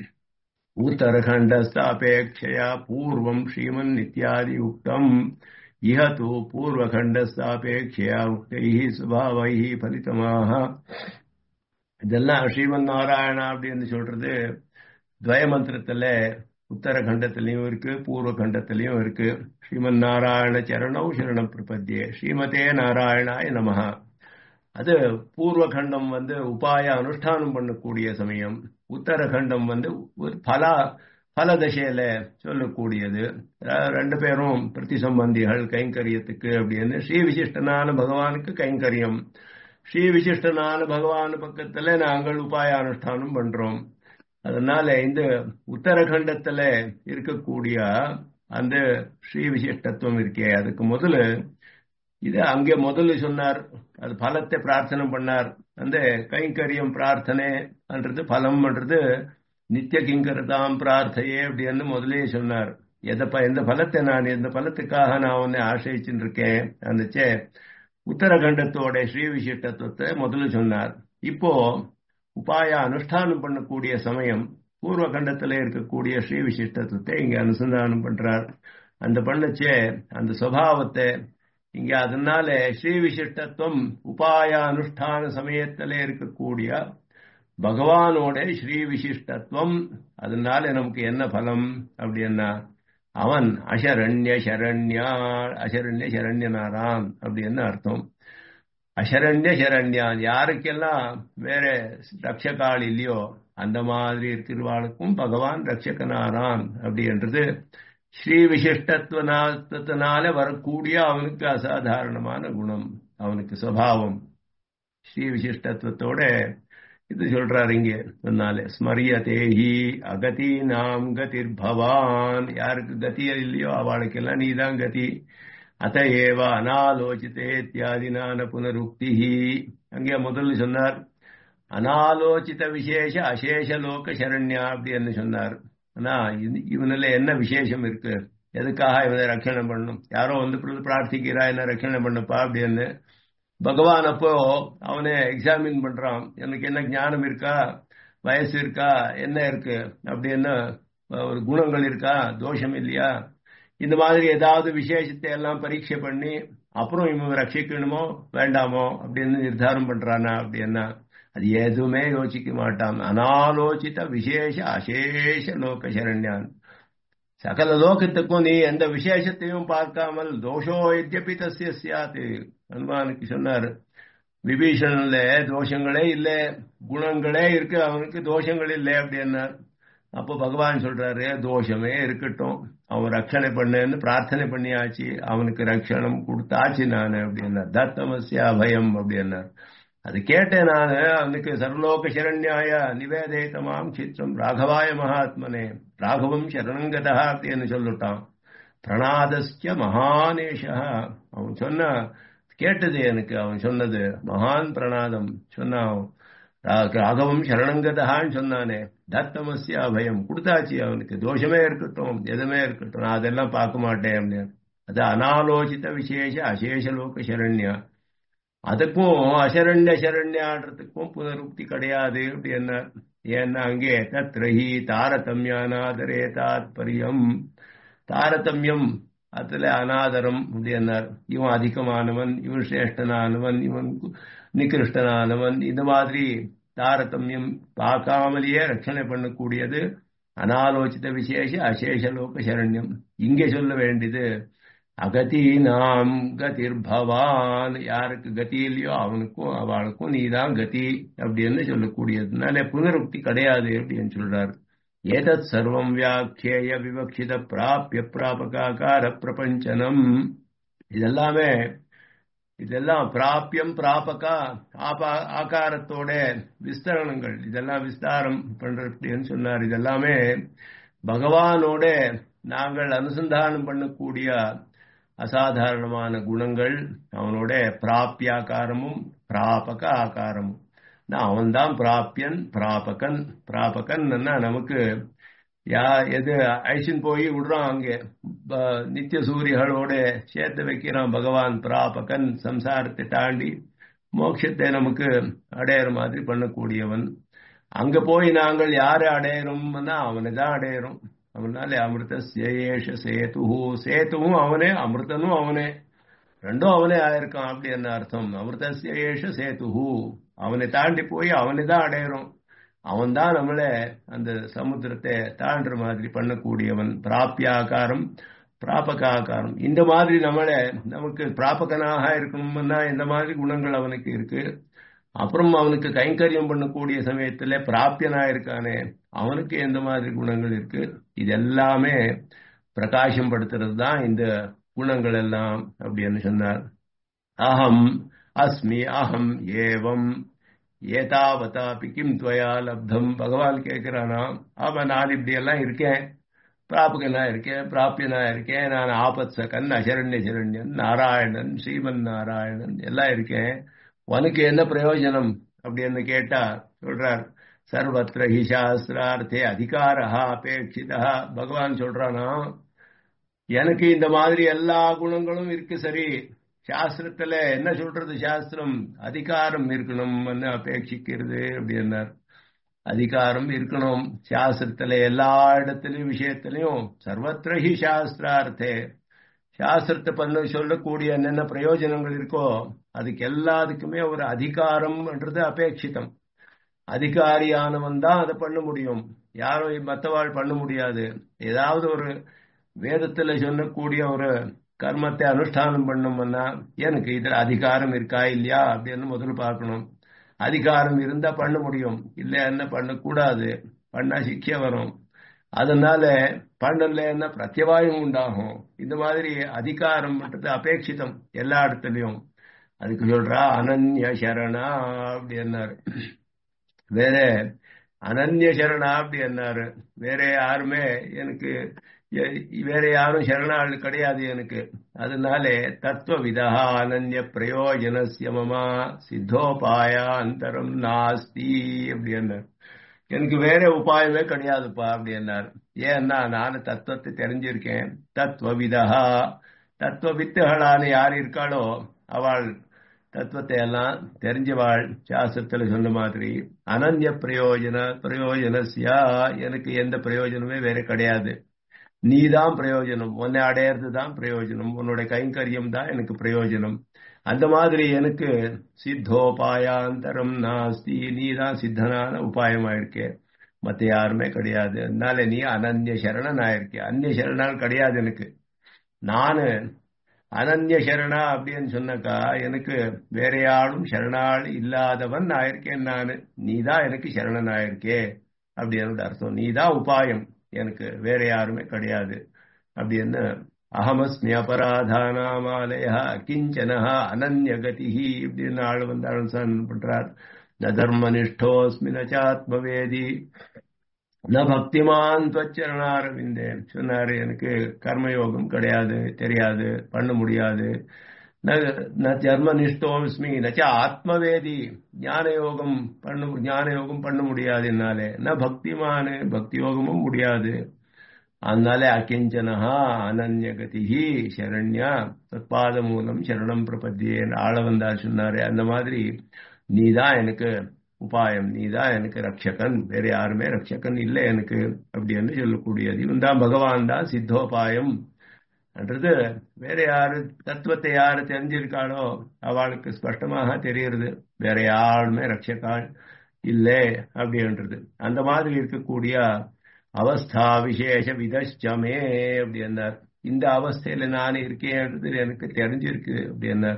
உத்தரகண்டஸ்தாபேட்சையா பூர்வம் ஸ்ரீமன் நித்யாதி உக்தம் இஹ தூ பூர்வகண்டஸ்தாபேட்சையா உக்தை சுபாவை பலிதமாக இதெல்லாம் ஸ்ரீமன் நாராயணா அப்படின்னு சொல்றது துவய மந்திரத்துல உத்தரகண்டத்திலையும் இருக்கு பூர்வ கண்டத்திலையும் இருக்கு ஸ்ரீமன் நாராயண சரணம் சரணம் பிரபத்தியே ஸ்ரீமதே நாராயணாய நமஹா அது பூர்வ கண்டம் வந்து உபாய அனுஷ்டானம் பண்ணக்கூடிய சமயம் உத்தரகண்டம் வந்து பல பல தசையில சொல்லக்கூடியது ரெண்டு பேரும் பிரதி சம்பந்திகள் கைங்கரியத்துக்கு அப்படின்னு ஸ்ரீ விசிஷ்டனான பகவானுக்கு கைங்கரியம் ஸ்ரீ விசிஷ்டனான பகவான் பக்கத்துல நாங்கள் உபாய அனுஷ்டானம் பண்றோம் அதனால இந்த உத்தரகண்டத்துல இருக்கக்கூடிய அந்த ஸ்ரீ விசிஷ்டத்துவம் இருக்கே அதுக்கு முதல்ல இது அங்கே முதல்ல சொன்னார் அது பலத்தை பிரார்த்தனை பண்ணார் அந்த கைங்கரியம் பிரார்த்தனைன்றது பலம்ன்றது நித்திய கிங்கரதாம் பிரார்த்தையே அப்படின்னு முதலே சொன்னார் எதப்ப எந்த பலத்தை நான் எந்த பலத்துக்காக நான் உன்னை ஆசிரிச்சுட்டு இருக்கேன் அந்தச்சே உத்தரகண்டத்தோட ஸ்ரீ விசிஷ்டத்துவத்தை முதல்ல சொன்னார் இப்போ உபாய அனுஷ்டானம் பண்ணக்கூடிய சமயம் பூர்வ கண்டத்துல இருக்கக்கூடிய ஸ்ரீ விசிஷ்டத்துவத்தை இங்க அனுசந்தானம் பண்றார் அந்த பண்ணச்சே அந்த சுவாவத்தை இங்க அதனால ஸ்ரீ விசிஷ்டத்துவம் உபாய அனுஷ்டான சமயத்துல இருக்கக்கூடிய பகவானோட ஸ்ரீ விசிஷ்டத்துவம் அதனால நமக்கு என்ன பலம் அப்படின்னா அவன் அசரண்ய சரண்யா அசரண்ய சரண்யனாரான் அப்படின்னு அர்த்தம் அசரண்ய சரண்யான் யாருக்கெல்லாம் வேற ரட்சகால் இல்லையோ அந்த மாதிரி இருக்கிறவாளுக்கும் பகவான் ரட்சகனாரான் அப்படின்றது ஸ்ரீ விசிஷ்டத்துவனால வரக்கூடிய அவனுக்கு அசாதாரணமான குணம் அவனுக்கு சுவாவம் ஸ்ரீ விசிஷ்டத்துவத்தோட இது சொல்றாரு இங்க சொன்னாலே ஸ்மரியதேஹி அகதி நாம் கதிர் பவான் யாருக்கு கதி இல்லையோ அவளுக்கெல்லாம் நீதான் கதி அத ஏவ அனாலோசித்தே இத்தியாதினான புனருக்தி அங்கே முதல்ல சொன்னார் அனாலோசித விசேஷ அசேஷ லோக சரண்யா அப்படின்னு சொன்னார் ஆனா இவனில் என்ன விசேஷம் இருக்கு எதுக்காக இவனை ரட்சணை பண்ணணும் யாரோ வந்து பிரார்த்திக்கிறா என்ன ரட்சணை பண்ணப்பா அப்படின்னு பகவான் அப்போ அவனை எக்ஸாமின் பண்றான் எனக்கு என்ன ஞானம் இருக்கா வயசு இருக்கா என்ன இருக்கு அப்படின்னு ஒரு குணங்கள் இருக்கா தோஷம் இல்லையா இந்த மாதிரி ஏதாவது விசேஷத்தை எல்லாம் பரீட்சை பண்ணி அப்புறம் இவன் ரட்சிக்கணுமோ வேண்டாமோ அப்படின்னு நிர்தாரம் பண்றானா அப்படின்னா அது எதுவுமே யோசிக்க மாட்டான் அனாலோசித்த விசேஷ அசேஷ லோக சரண்யான் சகல லோகத்துக்கும் நீ எந்த விசேஷத்தையும் பார்க்காமல் தோஷோ எத்யபி தசிய சியாத்து ஹனுமானுக்கு சொன்னார் விபீஷணன்ல தோஷங்களே இல்லை குணங்களே இருக்கு அவனுக்கு தோஷங்கள் இல்லை அப்படின்னார் அப்போ பகவான் சொல்றாரு தோஷமே இருக்கட்டும் அவன் ரட்சணை பண்ணேன்னு பிரார்த்தனை பண்ணியாச்சு அவனுக்கு ரட்சணம் கொடுத்தாச்சு நான் அப்படின்னார் தத்தமசியா பயம் அப்படின்னார் அது கேட்டேன் நான் அவனுக்கு சர்வலோக சரண்யாய நிவேதேதமாம் சித்திரம் ராகவாய மகாத்மனே ராகவம் சரணங்கதா அப்படின்னு சொல்லிட்டான் பிரணாதஸ்ய மகானேஷா அவன் சொன்ன கேட்டது எனக்கு அவன் சொன்னது மகான் பிரணாதம் சொன்னான் ராகவம் சரணங்கதான்னு சொன்னானே தத்தமசிய அபயம் கொடுத்தாச்சு அவனுக்கு தோஷமே இருக்கட்டும் எதுவுமே இருக்கட்டும் நான் அதெல்லாம் பார்க்க மாட்டேன் அப்படின்னு அது அனாலோசித்த விசேஷ அசேஷ லோக சரண்யா அதுக்கும் அசரண்ய சரண்யாடுறதுக்கும் புனருக்தி கிடையாது அப்படி என்ன ஏன்னா அங்கே தத்ரஹி தாரதமியானாதரே தாத்பரியம் தாரதமியம் அதுல அனாதரம் அப்படின்னார் இவன் அதிகமானவன் இவன் சிரேஷ்டனானவன் இவன் நிகிருஷ்டனானவன் இந்த மாதிரி தாரதமியம் பார்க்காமலேயே ரட்சணை பண்ணக்கூடியது அனாலோசித்த விசேஷ அசேஷ லோக சரண்யம் இங்கே சொல்ல வேண்டியது அகதி நாம் கதிர் பவான் யாருக்கு கதி இல்லையோ அவனுக்கும் அவளுக்கும் நீதான் கதி அப்படின்னு சொல்லக்கூடியதுனால புனருக்தி கிடையாது அப்படின்னு சொல்றாரு ஏதத் சர்வம் வியாக்கிய விவக்ஷித பிராபிய பிராபகாக்கார பிரபஞ்சனம் இதெல்லாமே இதெல்லாம் பிராபியம் பிராபகா ஆபா ஆகாரத்தோட விஸ்தரணங்கள் இதெல்லாம் விஸ்தாரம் பண்றதுன்னு சொன்னார் இதெல்லாமே பகவானோட நாங்கள் அனுசந்தானம் பண்ணக்கூடிய அசாதாரணமான குணங்கள் அவனோட பிராப்பியாக்காரமும் பிராபக ஆகாரமும் அவன்தான் பிராப்பியன் பிராபகன் பிராபகன் நமக்கு யா எது ஐஷன் போய் விடுறான் அங்கே நித்திய சூரியகளோட சேர்த்து வைக்கிறான் பகவான் பிராபகன் சம்சாரத்தை தாண்டி மோட்சத்தை நமக்கு அடையிற மாதிரி பண்ணக்கூடியவன் அங்க போய் நாங்கள் யாரை அடையிறோம்னா அவனை தான் அடையிறோம் அவனால அமிர்த சேஷ சேது சேத்துவும் அவனே அமிர்தனும் அவனே ரெண்டும் அவனே ஆயிருக்கான் அப்படி என்ன அர்த்தம் அமிர்த சேஷ சேத்து அவனை தாண்டி போய் அவனை தான் அடையிறோம் அவன் தான் நம்மள அந்த சமுத்திரத்தை தாண்டுற மாதிரி பண்ணக்கூடியவன் பிராப்பியாகாரம் பிராபகாகாரம் இந்த மாதிரி நம்மள நமக்கு பிராபகனாக இருக்கணும்னா இந்த மாதிரி குணங்கள் அவனுக்கு இருக்கு அப்புறம் அவனுக்கு கைங்கரியம் பண்ணக்கூடிய சமயத்துல பிராப்பியனா இருக்கானே அவனுக்கு எந்த மாதிரி குணங்கள் இருக்கு இது எல்லாமே பிரகாசம் படுத்துறது தான் இந்த குணங்கள் எல்லாம் அப்படின்னு சொன்னார் அகம் அஸ்மி அகம் ஏவம் ஏதாவதாபி கிம் துவயா லப்தம் பகவான் கேட்கிறானா அவன் நான் இப்படி எல்லாம் இருக்கேன் பிராபகனா இருக்கேன் பிராப்பியனா இருக்கேன் நான் ஆபத் சகன் அசரண்ய சரண்யன் நாராயணன் ஸ்ரீமன் நாராயணன் எல்லாம் இருக்கேன் உனக்கு என்ன பிரயோஜனம் அப்படின்னு கேட்டா சொல்றார் சர்வத்திர ஹி சாஸ்திரார்த்தே அதிகாரா அபேட்சிதா பகவான் சொல்றானா எனக்கு இந்த மாதிரி எல்லா குணங்களும் இருக்கு சரி சாஸ்திரத்துல என்ன சொல்றது சாஸ்திரம் அதிகாரம் இருக்கணும்னு அபேட்சிக்கிறது அப்படின்னார் அதிகாரம் இருக்கணும் சாஸ்திரத்துல எல்லா இடத்துலயும் விஷயத்திலையும் சர்வத்திர ஹி சாஸ்திரார்த்தே சாஸ்திரத்தை பண்ண சொல்லக்கூடிய என்னென்ன பிரயோஜனங்கள் இருக்கோ அதுக்கு எல்லாத்துக்குமே ஒரு அதிகாரம்ன்றது அபேட்சிதம் அதிகாரியானவன் தான் அதை பண்ண முடியும் யாரும் மற்றவாள் பண்ண முடியாது ஏதாவது ஒரு வேதத்துல சொல்லக்கூடிய ஒரு கர்மத்தை அனுஷ்டானம் பண்ணோம்னா எனக்கு இதுல அதிகாரம் இருக்கா இல்லையா அப்படின்னு முதல்ல பார்க்கணும் அதிகாரம் இருந்தா பண்ண முடியும் இல்ல என்ன பண்ணக்கூடாது பண்ணா சிக்ஷை வரும் அதனால பண்ணலன்னா பிரத்யவாயம் உண்டாகும் இந்த மாதிரி அதிகாரம்ன்றது அபேட்சிதம் எல்லா இடத்துலயும் அதுக்கு சொல்றா அனன்ய சரணா அப்படின்னாரு வேற அனன்ய சரணா அப்படி என்னாரு வேற யாருமே எனக்கு வேற யாரும் சரணாள் கிடையாது எனக்கு அதனால தத்துவ விதா அனன்ய பிரயோஜனசிய மமா சித்தோபாயாந்தரம் நாஸ்தி அப்படி என்னார் எனக்கு வேற உபாயமே கிடையாதுப்பா அப்படி என்னார் ஏன்னா நான் தத்துவத்தை தெரிஞ்சிருக்கேன் தத்துவ விதா தத்துவ வித்துகளான யார் இருக்காளோ அவள் தத்துவத்தை எல்லாம் தெரிஞ்சவாள் சாஸ்திரத்துல சொன்ன மாதிரி அனன்ய பிரயோஜன பிரயோஜனசியா எனக்கு எந்த பிரயோஜனமே வேற கிடையாது நீ தான் பிரயோஜனம் உன்னை அடையிறது தான் பிரயோஜனம் உன்னோட கைங்கரியம் தான் எனக்கு பிரயோஜனம் அந்த மாதிரி எனக்கு சித்தோபாயாந்தரம் நாஸ்தி நீ தான் சித்தனான உபாயமா இருக்கே மத்த யாருமே கிடையாது அதனால நீ அனன்ய சரணன் ஆயிருக்க அந்நிய சரணால் கிடையாது எனக்கு நானு அனன்ய சரணா அப்படின்னு சொன்னக்கா எனக்கு வேற யாரும் சரணாள் இல்லாதவன் ஆயிருக்கேன் நானு நீதான் எனக்கு சரணன் ஆயிருக்கே அப்படின்னு அர்த்தம் நீதான் உபாயம் எனக்கு வேற யாருமே கிடையாது அப்படின்னு அகமஸ்மி அபராதானாமாலயா கிஞ்சனஹா அனன்யகதி இப்படின்னு ஆள் வந்து அனுசன் பண்றார் ந தர்மனிஷ்டோஸ்மி நச்சாத்மவேதி ந பக்திமான் துவச்சரணாரவிந்தே சொன்னாரு எனக்கு கர்மயோகம் கிடையாது தெரியாது பண்ண முடியாது ந ஜர்மனிஷ்டோஸ்மி நச்ச ஆத்மவேதி ஞான யோகம் பண்ண ஞான யோகம் பண்ண முடியாது என்னாலே ந பக்திமானு பக்தி யோகமும் முடியாது அதனால அகிஞ்சனஹா அனன்யகதி சரண்யா தற்பாத மூலம் சரணம் பிரபத்தியே ஆள வந்தார் சொன்னாரு அந்த மாதிரி நீதான் எனக்கு உபாயம் நீதான் எனக்கு ரட்சகன் வேற யாருமே ரட்சகன் இல்லை எனக்கு அப்படின்னு சொல்லக்கூடியது இவன் தான் பகவான் தான் சித்தோபாயம் என்றது வேற யாரு தத்துவத்தை யாரு தெரிஞ்சிருக்காளோ அவளுக்கு ஸ்பஷ்டமாக தெரியுது வேற யாருமே ரட்சகாள் இல்லை அப்படின்றது அந்த மாதிரி இருக்கக்கூடிய அவஸ்தா விசேஷ விதமே அப்படின்னார் இந்த அவஸ்தையில நான் இருக்கேன்றது எனக்கு தெரிஞ்சிருக்கு அப்படின்னார்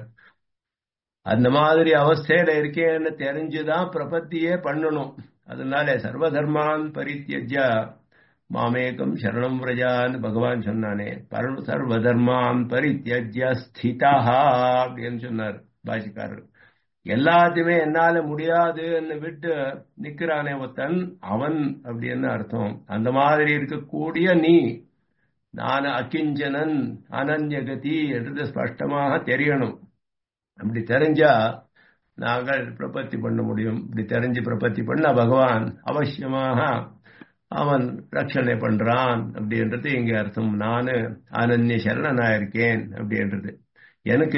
அந்த மாதிரி அவஸ்தையில இருக்கேன்னு தெரிஞ்சுதான் பிரபத்தியே பண்ணணும் அதனால சர்வதர்மான் பரித்தியஜா மாமேகம் சரணம் விரஜான்னு பகவான் சொன்னானே சர்வதர்மான் பரித்தியஜ்ய ஸ்திதா அப்படின்னு சொன்னார் பாஷிக்காரர் எல்லாத்தையுமே என்னால முடியாதுன்னு விட்டு நிக்கிறானே ஒருத்தன் அவன் அப்படின்னு அர்த்தம் அந்த மாதிரி இருக்கக்கூடிய நீ நான் அகிஞ்சனன் அனன்யகதி என்றது ஸ்பஷ்டமாக தெரியணும் அப்படி தெரிஞ்சா நாங்கள் பிரபத்தி பண்ண முடியும் இப்படி தெரிஞ்சு பிரபத்தி பண்ண பகவான் அவசியமாக அவன் ரட்சணை பண்றான் அப்படின்றது இங்க அர்த்தம் நானு அனன்ய சரணனா இருக்கேன் அப்படின்றது எனக்கு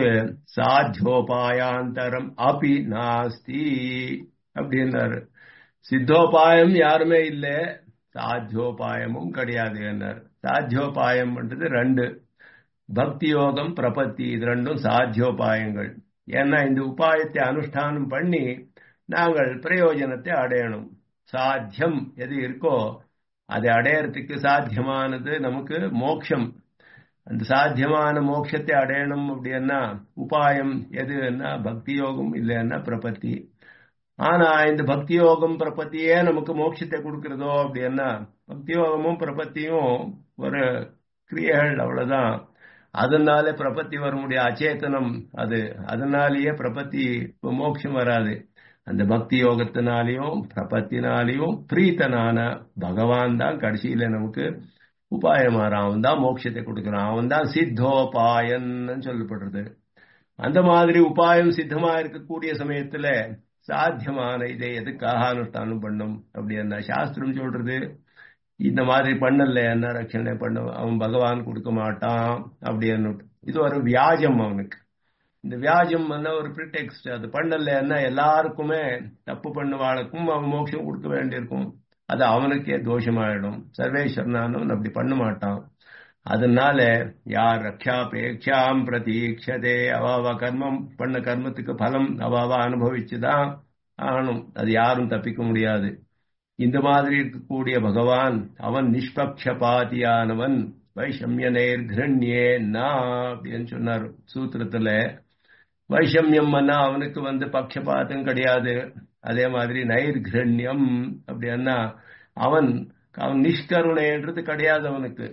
சாத்தியோபாயாந்தரம் அபி நாஸ்தி அப்படின்னாரு சித்தோபாயம் யாருமே இல்லை சாத்தியோபாயமும் கிடையாது என்னார் சாத்தியோபாயம்ன்றது ரெண்டு பக்தி யோகம் பிரபத்தி இது ரெண்டும் சாத்தியோபாயங்கள் ஏன்னா இந்த உபாயத்தை அனுஷ்டானம் பண்ணி நாங்கள் பிரயோஜனத்தை அடையணும் சாத்தியம் எது இருக்கோ அதை அடையறதுக்கு சாத்தியமானது நமக்கு மோட்சம் அந்த சாத்தியமான மோட்சத்தை அடையணும் அப்படின்னா உபாயம் எதுன்னா பக்தி யோகம் இல்லைன்னா பிரபத்தி ஆனா இந்த பக்தி யோகம் பிரபத்தியே நமக்கு மோட்சத்தை கொடுக்கிறதோ அப்படின்னா பக்தி யோகமும் பிரபத்தியும் ஒரு கிரியைகள் அவ்வளவுதான் அதனால பிரபத்தி வர முடியாது அச்சேதனம் அது அதனாலேயே பிரபத்தி மோட்சம் வராது அந்த பக்தி யோகத்தினாலையும் பிரபத்தினாலையும் பிரீத்தனான பகவான் தான் கடைசியில நமக்கு உபாயமாறான் அவன் தான் மோட்சத்தை கொடுக்கிறான் அவன் தான் சித்தோபாயன் சொல்லப்படுறது அந்த மாதிரி உபாயம் சித்தமா இருக்கக்கூடிய சமயத்துல சாத்தியமான இதை எதுக்காக அனுஷ்டானம் பண்ணும் அப்படின்னா சாஸ்திரம் சொல்றது இந்த மாதிரி பண்ணல என்ன ரட்சணை பண்ண அவன் பகவான் கொடுக்க மாட்டான் அப்படின்னு இது ஒரு வியாஜம் அவனுக்கு இந்த வியாஜம் ஒரு ப்ரிடெக்ஸ்ட் அது பண்ணலன்னா எல்லாருக்குமே தப்பு பண்ணுவாளுக்கும் அவன் மோட்சம் கொடுக்க வேண்டியிருக்கும் அது அவனுக்கே தோஷமாயிடும் சர்வேஸ்வரனானும் அப்படி பண்ண மாட்டான் அதனால யார் ரக்ஷாபேக்ஷாம் பிரதீட்சதே அவாவா கர்மம் பண்ண கர்மத்துக்கு பலம் அவாவா அனுபவிச்சுதான் ஆகணும் அது யாரும் தப்பிக்க முடியாது இந்த மாதிரி இருக்கக்கூடிய பகவான் அவன் நிஷ்பக்ஷபாதியானவன் வைஷமிய நேர்கிரண்யே நா அப்படின்னு சொன்னார் சூத்திரத்துல வைஷமியம் அவனுக்கு வந்து பக்ஷபாதம் கிடையாது அதே மாதிரி நைர்கிரண்யம் அப்படின்னா அவன் அவன் நிஷ்கருணைன்றது கிடையாது அவனுக்கு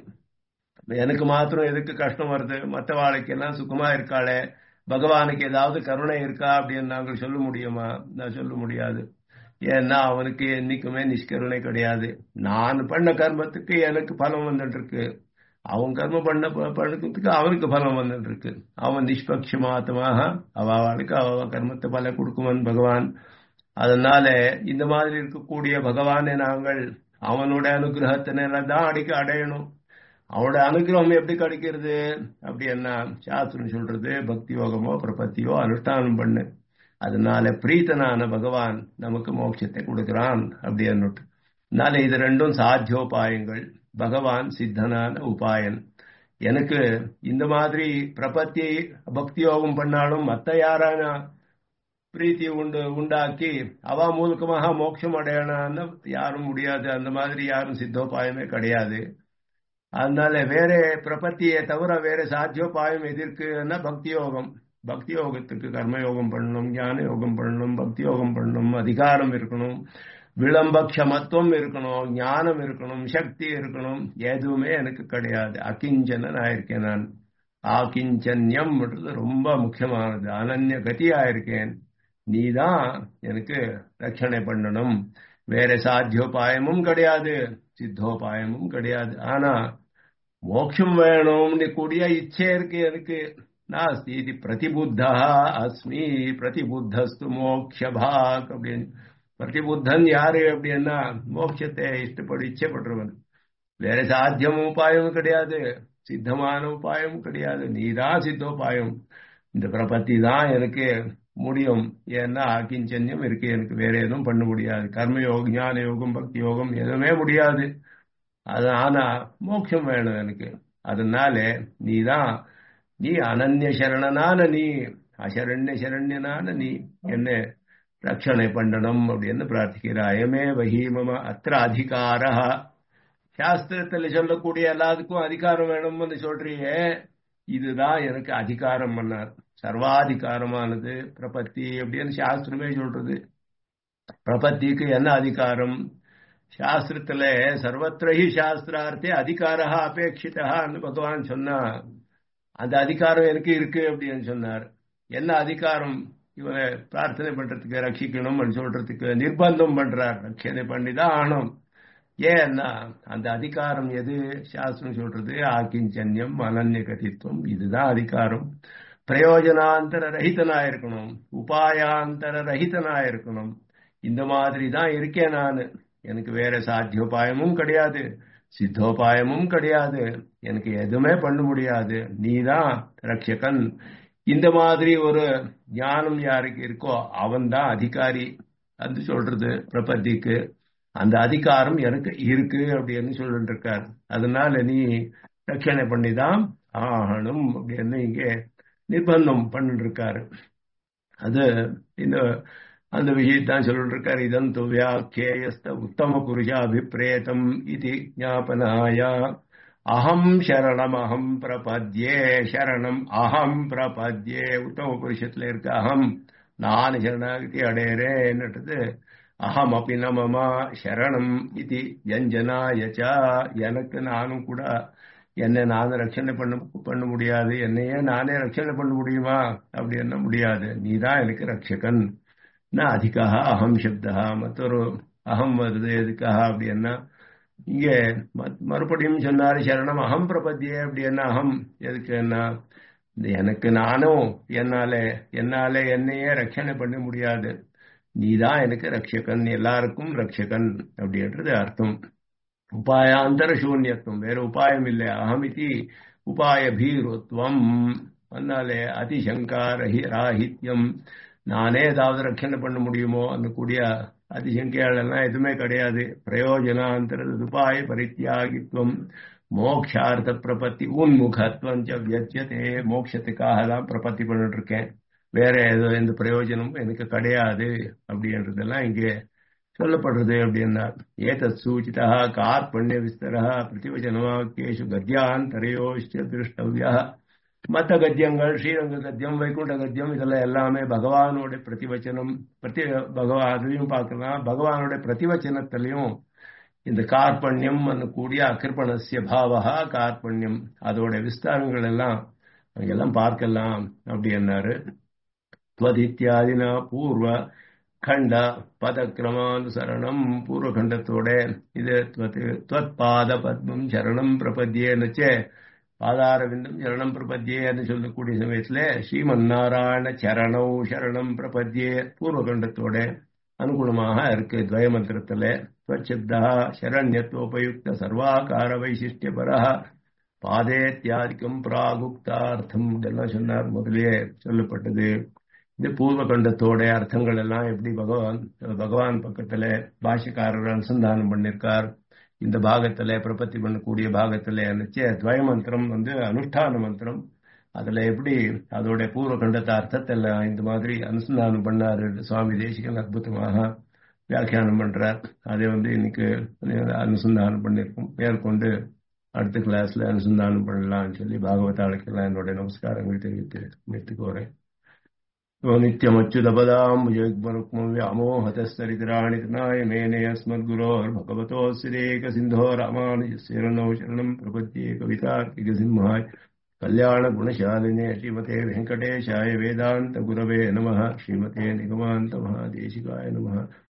எனக்கு மாத்திரம் எதுக்கு கஷ்டம் வருது மற்ற வாழ்க்கையெல்லாம் சுகமா இருக்காளே பகவானுக்கு ஏதாவது கருணை இருக்கா அப்படின்னு நாங்கள் சொல்ல முடியுமா நான் சொல்ல முடியாது ஏன்னா அவனுக்கு என்னைக்குமே நிஷ்கருணை கிடையாது நான் பண்ண கர்மத்துக்கு எனக்கு பலம் வந்துட்டு இருக்கு அவன் கர்மம் பண்ண பழக்கத்துக்கு அவனுக்கு பலம் வந்துட்டு இருக்கு அவன் நிஷ்பட்சமாத்தமாக அவளுக்கு அவ கர்மத்தை பல கொடுக்குவன் பகவான் அதனால இந்த மாதிரி இருக்கக்கூடிய பகவானை நாங்கள் அவனோட அனுகிரகத்தினால தான் அடிக்க அடையணும் அவனோட அனுகிரகம் எப்படி கிடைக்கிறது அப்படி என்ன சாஸ்திரம் சொல்றது பக்தி யோகமோ பிரபத்தியோ அனுஷ்டானம் பண்ணு அதனால பிரீத்தனான பகவான் நமக்கு மோட்சத்தை கொடுக்கிறான் அப்படி என்னட்டு அதனால இது ரெண்டும் சாத்தியோபாயங்கள் பகவான் சித்தனான உபாயன் எனக்கு இந்த மாதிரி பிரபத்தி பக்தி யோகம் பண்ணாலும் மத்த யாரான பிரீத்தி உண்டு உண்டாக்கி அவ மூலகமாக மோட்சம் அடையணும்னு யாரும் முடியாது அந்த மாதிரி யாரும் சித்தோபாயமே கிடையாது அதனால வேற பிரபத்தியை தவிர வேற சாத்தியோபாயம் எதிர்க்குன்னா பக்தி யோகம் பக்தி யோகத்துக்கு கர்மயோகம் பண்ணணும் ஞான யோகம் பண்ணணும் பக்தி யோகம் பண்ணணும் அதிகாரம் இருக்கணும் விளம்பக்ஷமத்துவம் இருக்கணும் ஞானம் இருக்கணும் சக்தி இருக்கணும் எதுவுமே எனக்கு கிடையாது அகிஞ்சனன் ஆயிருக்கேன் நான் ஆகிஞ்சன்யம் ரொம்ப முக்கியமானது அனன்ய கதியா இருக்கேன் நீதான் எனக்கு ரட்சணை பண்ணணும் வேற சாத்தியோபாயமும் கிடையாது சித்தோபாயமும் கிடையாது ஆனா மோட்சம் வேணும்னு கூடிய இச்சை இருக்கு எனக்கு நாஸ்தி இது பிரதிபுத்தா அஸ்மி பிரதிபுத்தஸ்து மோக்ஷ பாக் அப்படின்னு பிரதிபுத்தன் யாரு அப்படின்னா மோட்சத்தை இஷ்டப்படி இச்சைப்படுறவன் வேற சாத்தியம் உபாயம் கிடையாது சித்தமான உபாயம் கிடையாது நீதான் சித்தோபாயம் இந்த பிரபத்தி தான் எனக்கு முடியும் ஏன்னா ஆக்கிஞ்சன்யம் இருக்கு எனக்கு வேற எதுவும் பண்ண முடியாது கர்மயோகம் ஞான யோகம் பக்தி யோகம் எதுவுமே முடியாது அது ஆனா மோட்சம் வேணும் எனக்கு அதனால நீதான் நீ அனன்ய சரணனான நீ அசரண்ய சரண்யனான நீ என்ன ரட்சணை பண்ணணும் அப்படின்னு பிரார்த்திக்கிறார் அயமே வகி மம அத்திர அதிகார சாஸ்திரத்துல சொல்லக்கூடிய எல்லாத்துக்கும் அதிகாரம் வேணும்னு சொல்றியே இதுதான் எனக்கு அதிகாரம் பண்ணார் சர்வாதிகாரமானது பிரபத்தி அப்படின்னு சாஸ்திரமே சொல்றது பிரபத்திக்கு என்ன அதிகாரம் சாஸ்திரத்துல சர்வத்திரஹி சாஸ்திரார்த்தே அதிகாரா அபேட்சிதான்னு பகவான் சொன்னா அந்த அதிகாரம் எனக்கு இருக்கு அப்படின்னு சொன்னார் என்ன அதிகாரம் இவனை பிரார்த்தனை பண்றதுக்கு ரட்சிக்கணும் சொல்றதுக்கு நிர்பந்தம் பண்றார் ரட்சணை பண்ணிதான் ஆகணும் ஏன்னா அந்த அதிகாரம் எது சாஸ்திரம் சொல்றது ஆக்கிஞ்சன்யம் அனன்ய கதித்துவம் இதுதான் அதிகாரம் பிரயோஜனாந்தர ரஹிதனா இருக்கணும் உபாயாந்தர ரஹிதனா இருக்கணும் இந்த மாதிரி தான் இருக்கேன் நான் எனக்கு வேற சாத்தியோபாயமும் கிடையாது சித்தோபாயமும் கிடையாது எனக்கு எதுவுமே பண்ண முடியாது நீதான் ரட்சகன் இந்த மாதிரி ஒரு ஞானம் யாருக்கு இருக்கோ அவன் தான் அதிகாரி அது சொல்றது பிரபத்திக்கு அந்த அதிகாரம் எனக்கு இருக்கு அப்படின்னு சொல்லிட்டு இருக்கார் அதனால நீ ரட்சணை பண்ணிதான் ஆகணும் அப்படின்னு இங்கே நிர்பந்தம் பண்ணிட்டு இருக்காரு அது இந்த அந்த விஷயத்தான் சொல்லிட்டு இருக்காரு இதன் துவியாக்கியஸ்த உத்தம புருஷாபிப்பிரேதம் இது ஞாபனாய அகம் சரணம் அகம் பிரபத்யே சரணம் அகம் பிரபத்யே உத்தம புருஷத்துல இருக்க அகம் நான் சரணாகதி அடையறேன்னுறது அகம் அப்படி நமமா சரணம் இது யஞ்சனாயச்சா எனக்கு நானும் கூட என்னை நானும் ரட்சணை பண்ண பண்ண முடியாது என்னையே நானே ரட்சணை பண்ண முடியுமா அப்படி என்ன முடியாது நீதான் எனக்கு ரட்சகன் நான் அதிகா அகம் சப்தா மற்றொரு அகம் வருது எதுக்காக அப்படின்னா இங்க மறுபடியும் சொன்னாரு சரணம் அகம் பிரபத்தியே அப்படின்னா அகம் எதுக்கு என்ன எனக்கு நானும் என்னால என்னால என்னையே ரட்சணை பண்ண முடியாது நீதான் எனக்கு ரட்சகன் எல்லாருக்கும் ரட்சகன் அப்படின்றது அர்த்தம் உபாயாந்தர சூன்யத்துவம் வேற உபாயம் இல்லை அகமிதி உபாய பீருத்வம் அதனாலே அதிசங்கா ரஹி ராஹித்யம் நானே ஏதாவது ரட்சணை பண்ண முடியுமோ அந்த கூடிய அதிசங்கையாளெல்லாம் எதுவுமே கிடையாது பிரயோஜனாந்தர உபாய பரித்தியாகித்வம் மோக்ஷார்த்த பிரபத்தி உன்முகத்துவம் வியத்தியதே மோட்சத்துக்காக தான் பிரபத்தி பண்ணிட்டு இருக்கேன் வேற ஏதோ எந்த பிரயோஜனமும் எனக்கு கிடையாது அப்படின்றதெல்லாம் இங்கே சொல்லப்படுறது அப்படின்னா ஏதத் சூச்சிதா கார்பண்ய விஸ்தரா பிரதிவச்சனவாக்கியேஷு கத்தியாந்தரையோஷ்ட திருஷ்டவியா மற்ற கத்தியங்கள் ஸ்ரீரங்க கத்தியம் வைகுண்ட கத்தியம் இதெல்லாம் எல்லாமே பகவானோட பிரதிவச்சனம் பிரதி பகவான் அதையும் பார்க்கலாம் பகவானோட பிரதிவச்சனத்திலையும் இந்த கார்பண்யம் கூடிய அகிருப்பணசிய பாவகா கார்பண்யம் அதோட விஸ்தாரங்கள் எல்லாம் அங்கெல்லாம் பார்க்கலாம் அப்படின்னாரு துவதித்யாதினா பூர்வ ಖಂಡ ಪದಕ್ರಮಾನುಸರಣಂ ಪೂರ್ವಖಂಡத்தோட இது துவத் பாத பத்மம் சரணம் பிரபத்தியேனுச்சே பாதாரவிந்தம் சரணம் பிரபத்தியேன்னு சொல்லக்கூடிய சமயத்துல ஸ்ரீமன் நாராயண சரணௌ சரணம் பிரபத்தியே பூர்வகண்டத்தோட அனுகுணமாக இருக்கு துவய மந்திரத்துல ஸ்வச்சப்தா சரண்யத்துவபயுக்த சர்வாகார வைசிஷ்டியபர பாதேத்தியாதிக்கம் பிராகுப்தார்த்தம் இதெல்லாம் சொன்னார் முதலே சொல்லப்பட்டது இந்த பூர்வ கண்டத்தோட அர்த்தங்கள் எல்லாம் எப்படி பகவான் பகவான் பக்கத்துல பாஷக்காரர் அனுசந்தானம் பண்ணிருக்கார் இந்த பாகத்துல பிரபத்தி பண்ணக்கூடிய பாகத்துல நினைச்ச துவய மந்திரம் வந்து அனுஷ்டான மந்திரம் அதுல எப்படி அதோட பூர்வ கண்டத்த அர்த்தத்தை எல்லாம் இந்த மாதிரி அனுசந்தானம் பண்ணாரு சுவாமி தேசிகன் அற்புதமாக வியாக்கியானம் பண்றார் அதை வந்து இன்னைக்கு அனுசந்தானம் பண்ணிருக்கோம் மேற்கொண்டு அடுத்த கிளாஸ்ல அனுசந்தானம் பண்ணலாம்னு சொல்லி பாகவதாளுக்கெல்லாம் என்னுடைய நமஸ்காரங்கள் தெரிவித்து முடித்துக்கோறேன் नित्यमच्युतपदाम् युग्मरुक्मम् व्यामोहतस्तरितराणि तनाय मेने अस्मद्गुरोर्भगवतोऽस्यदेकसिन्धो रामानुजस्य शरणम् प्रपद्ये कवितार्किकसिंहाय कल्याणगुणशालिने श्रीमते वेङ्कटेशाय वेदान्तगुरवे नमः श्रीमते निगमान्तमहादेशिकाय नमः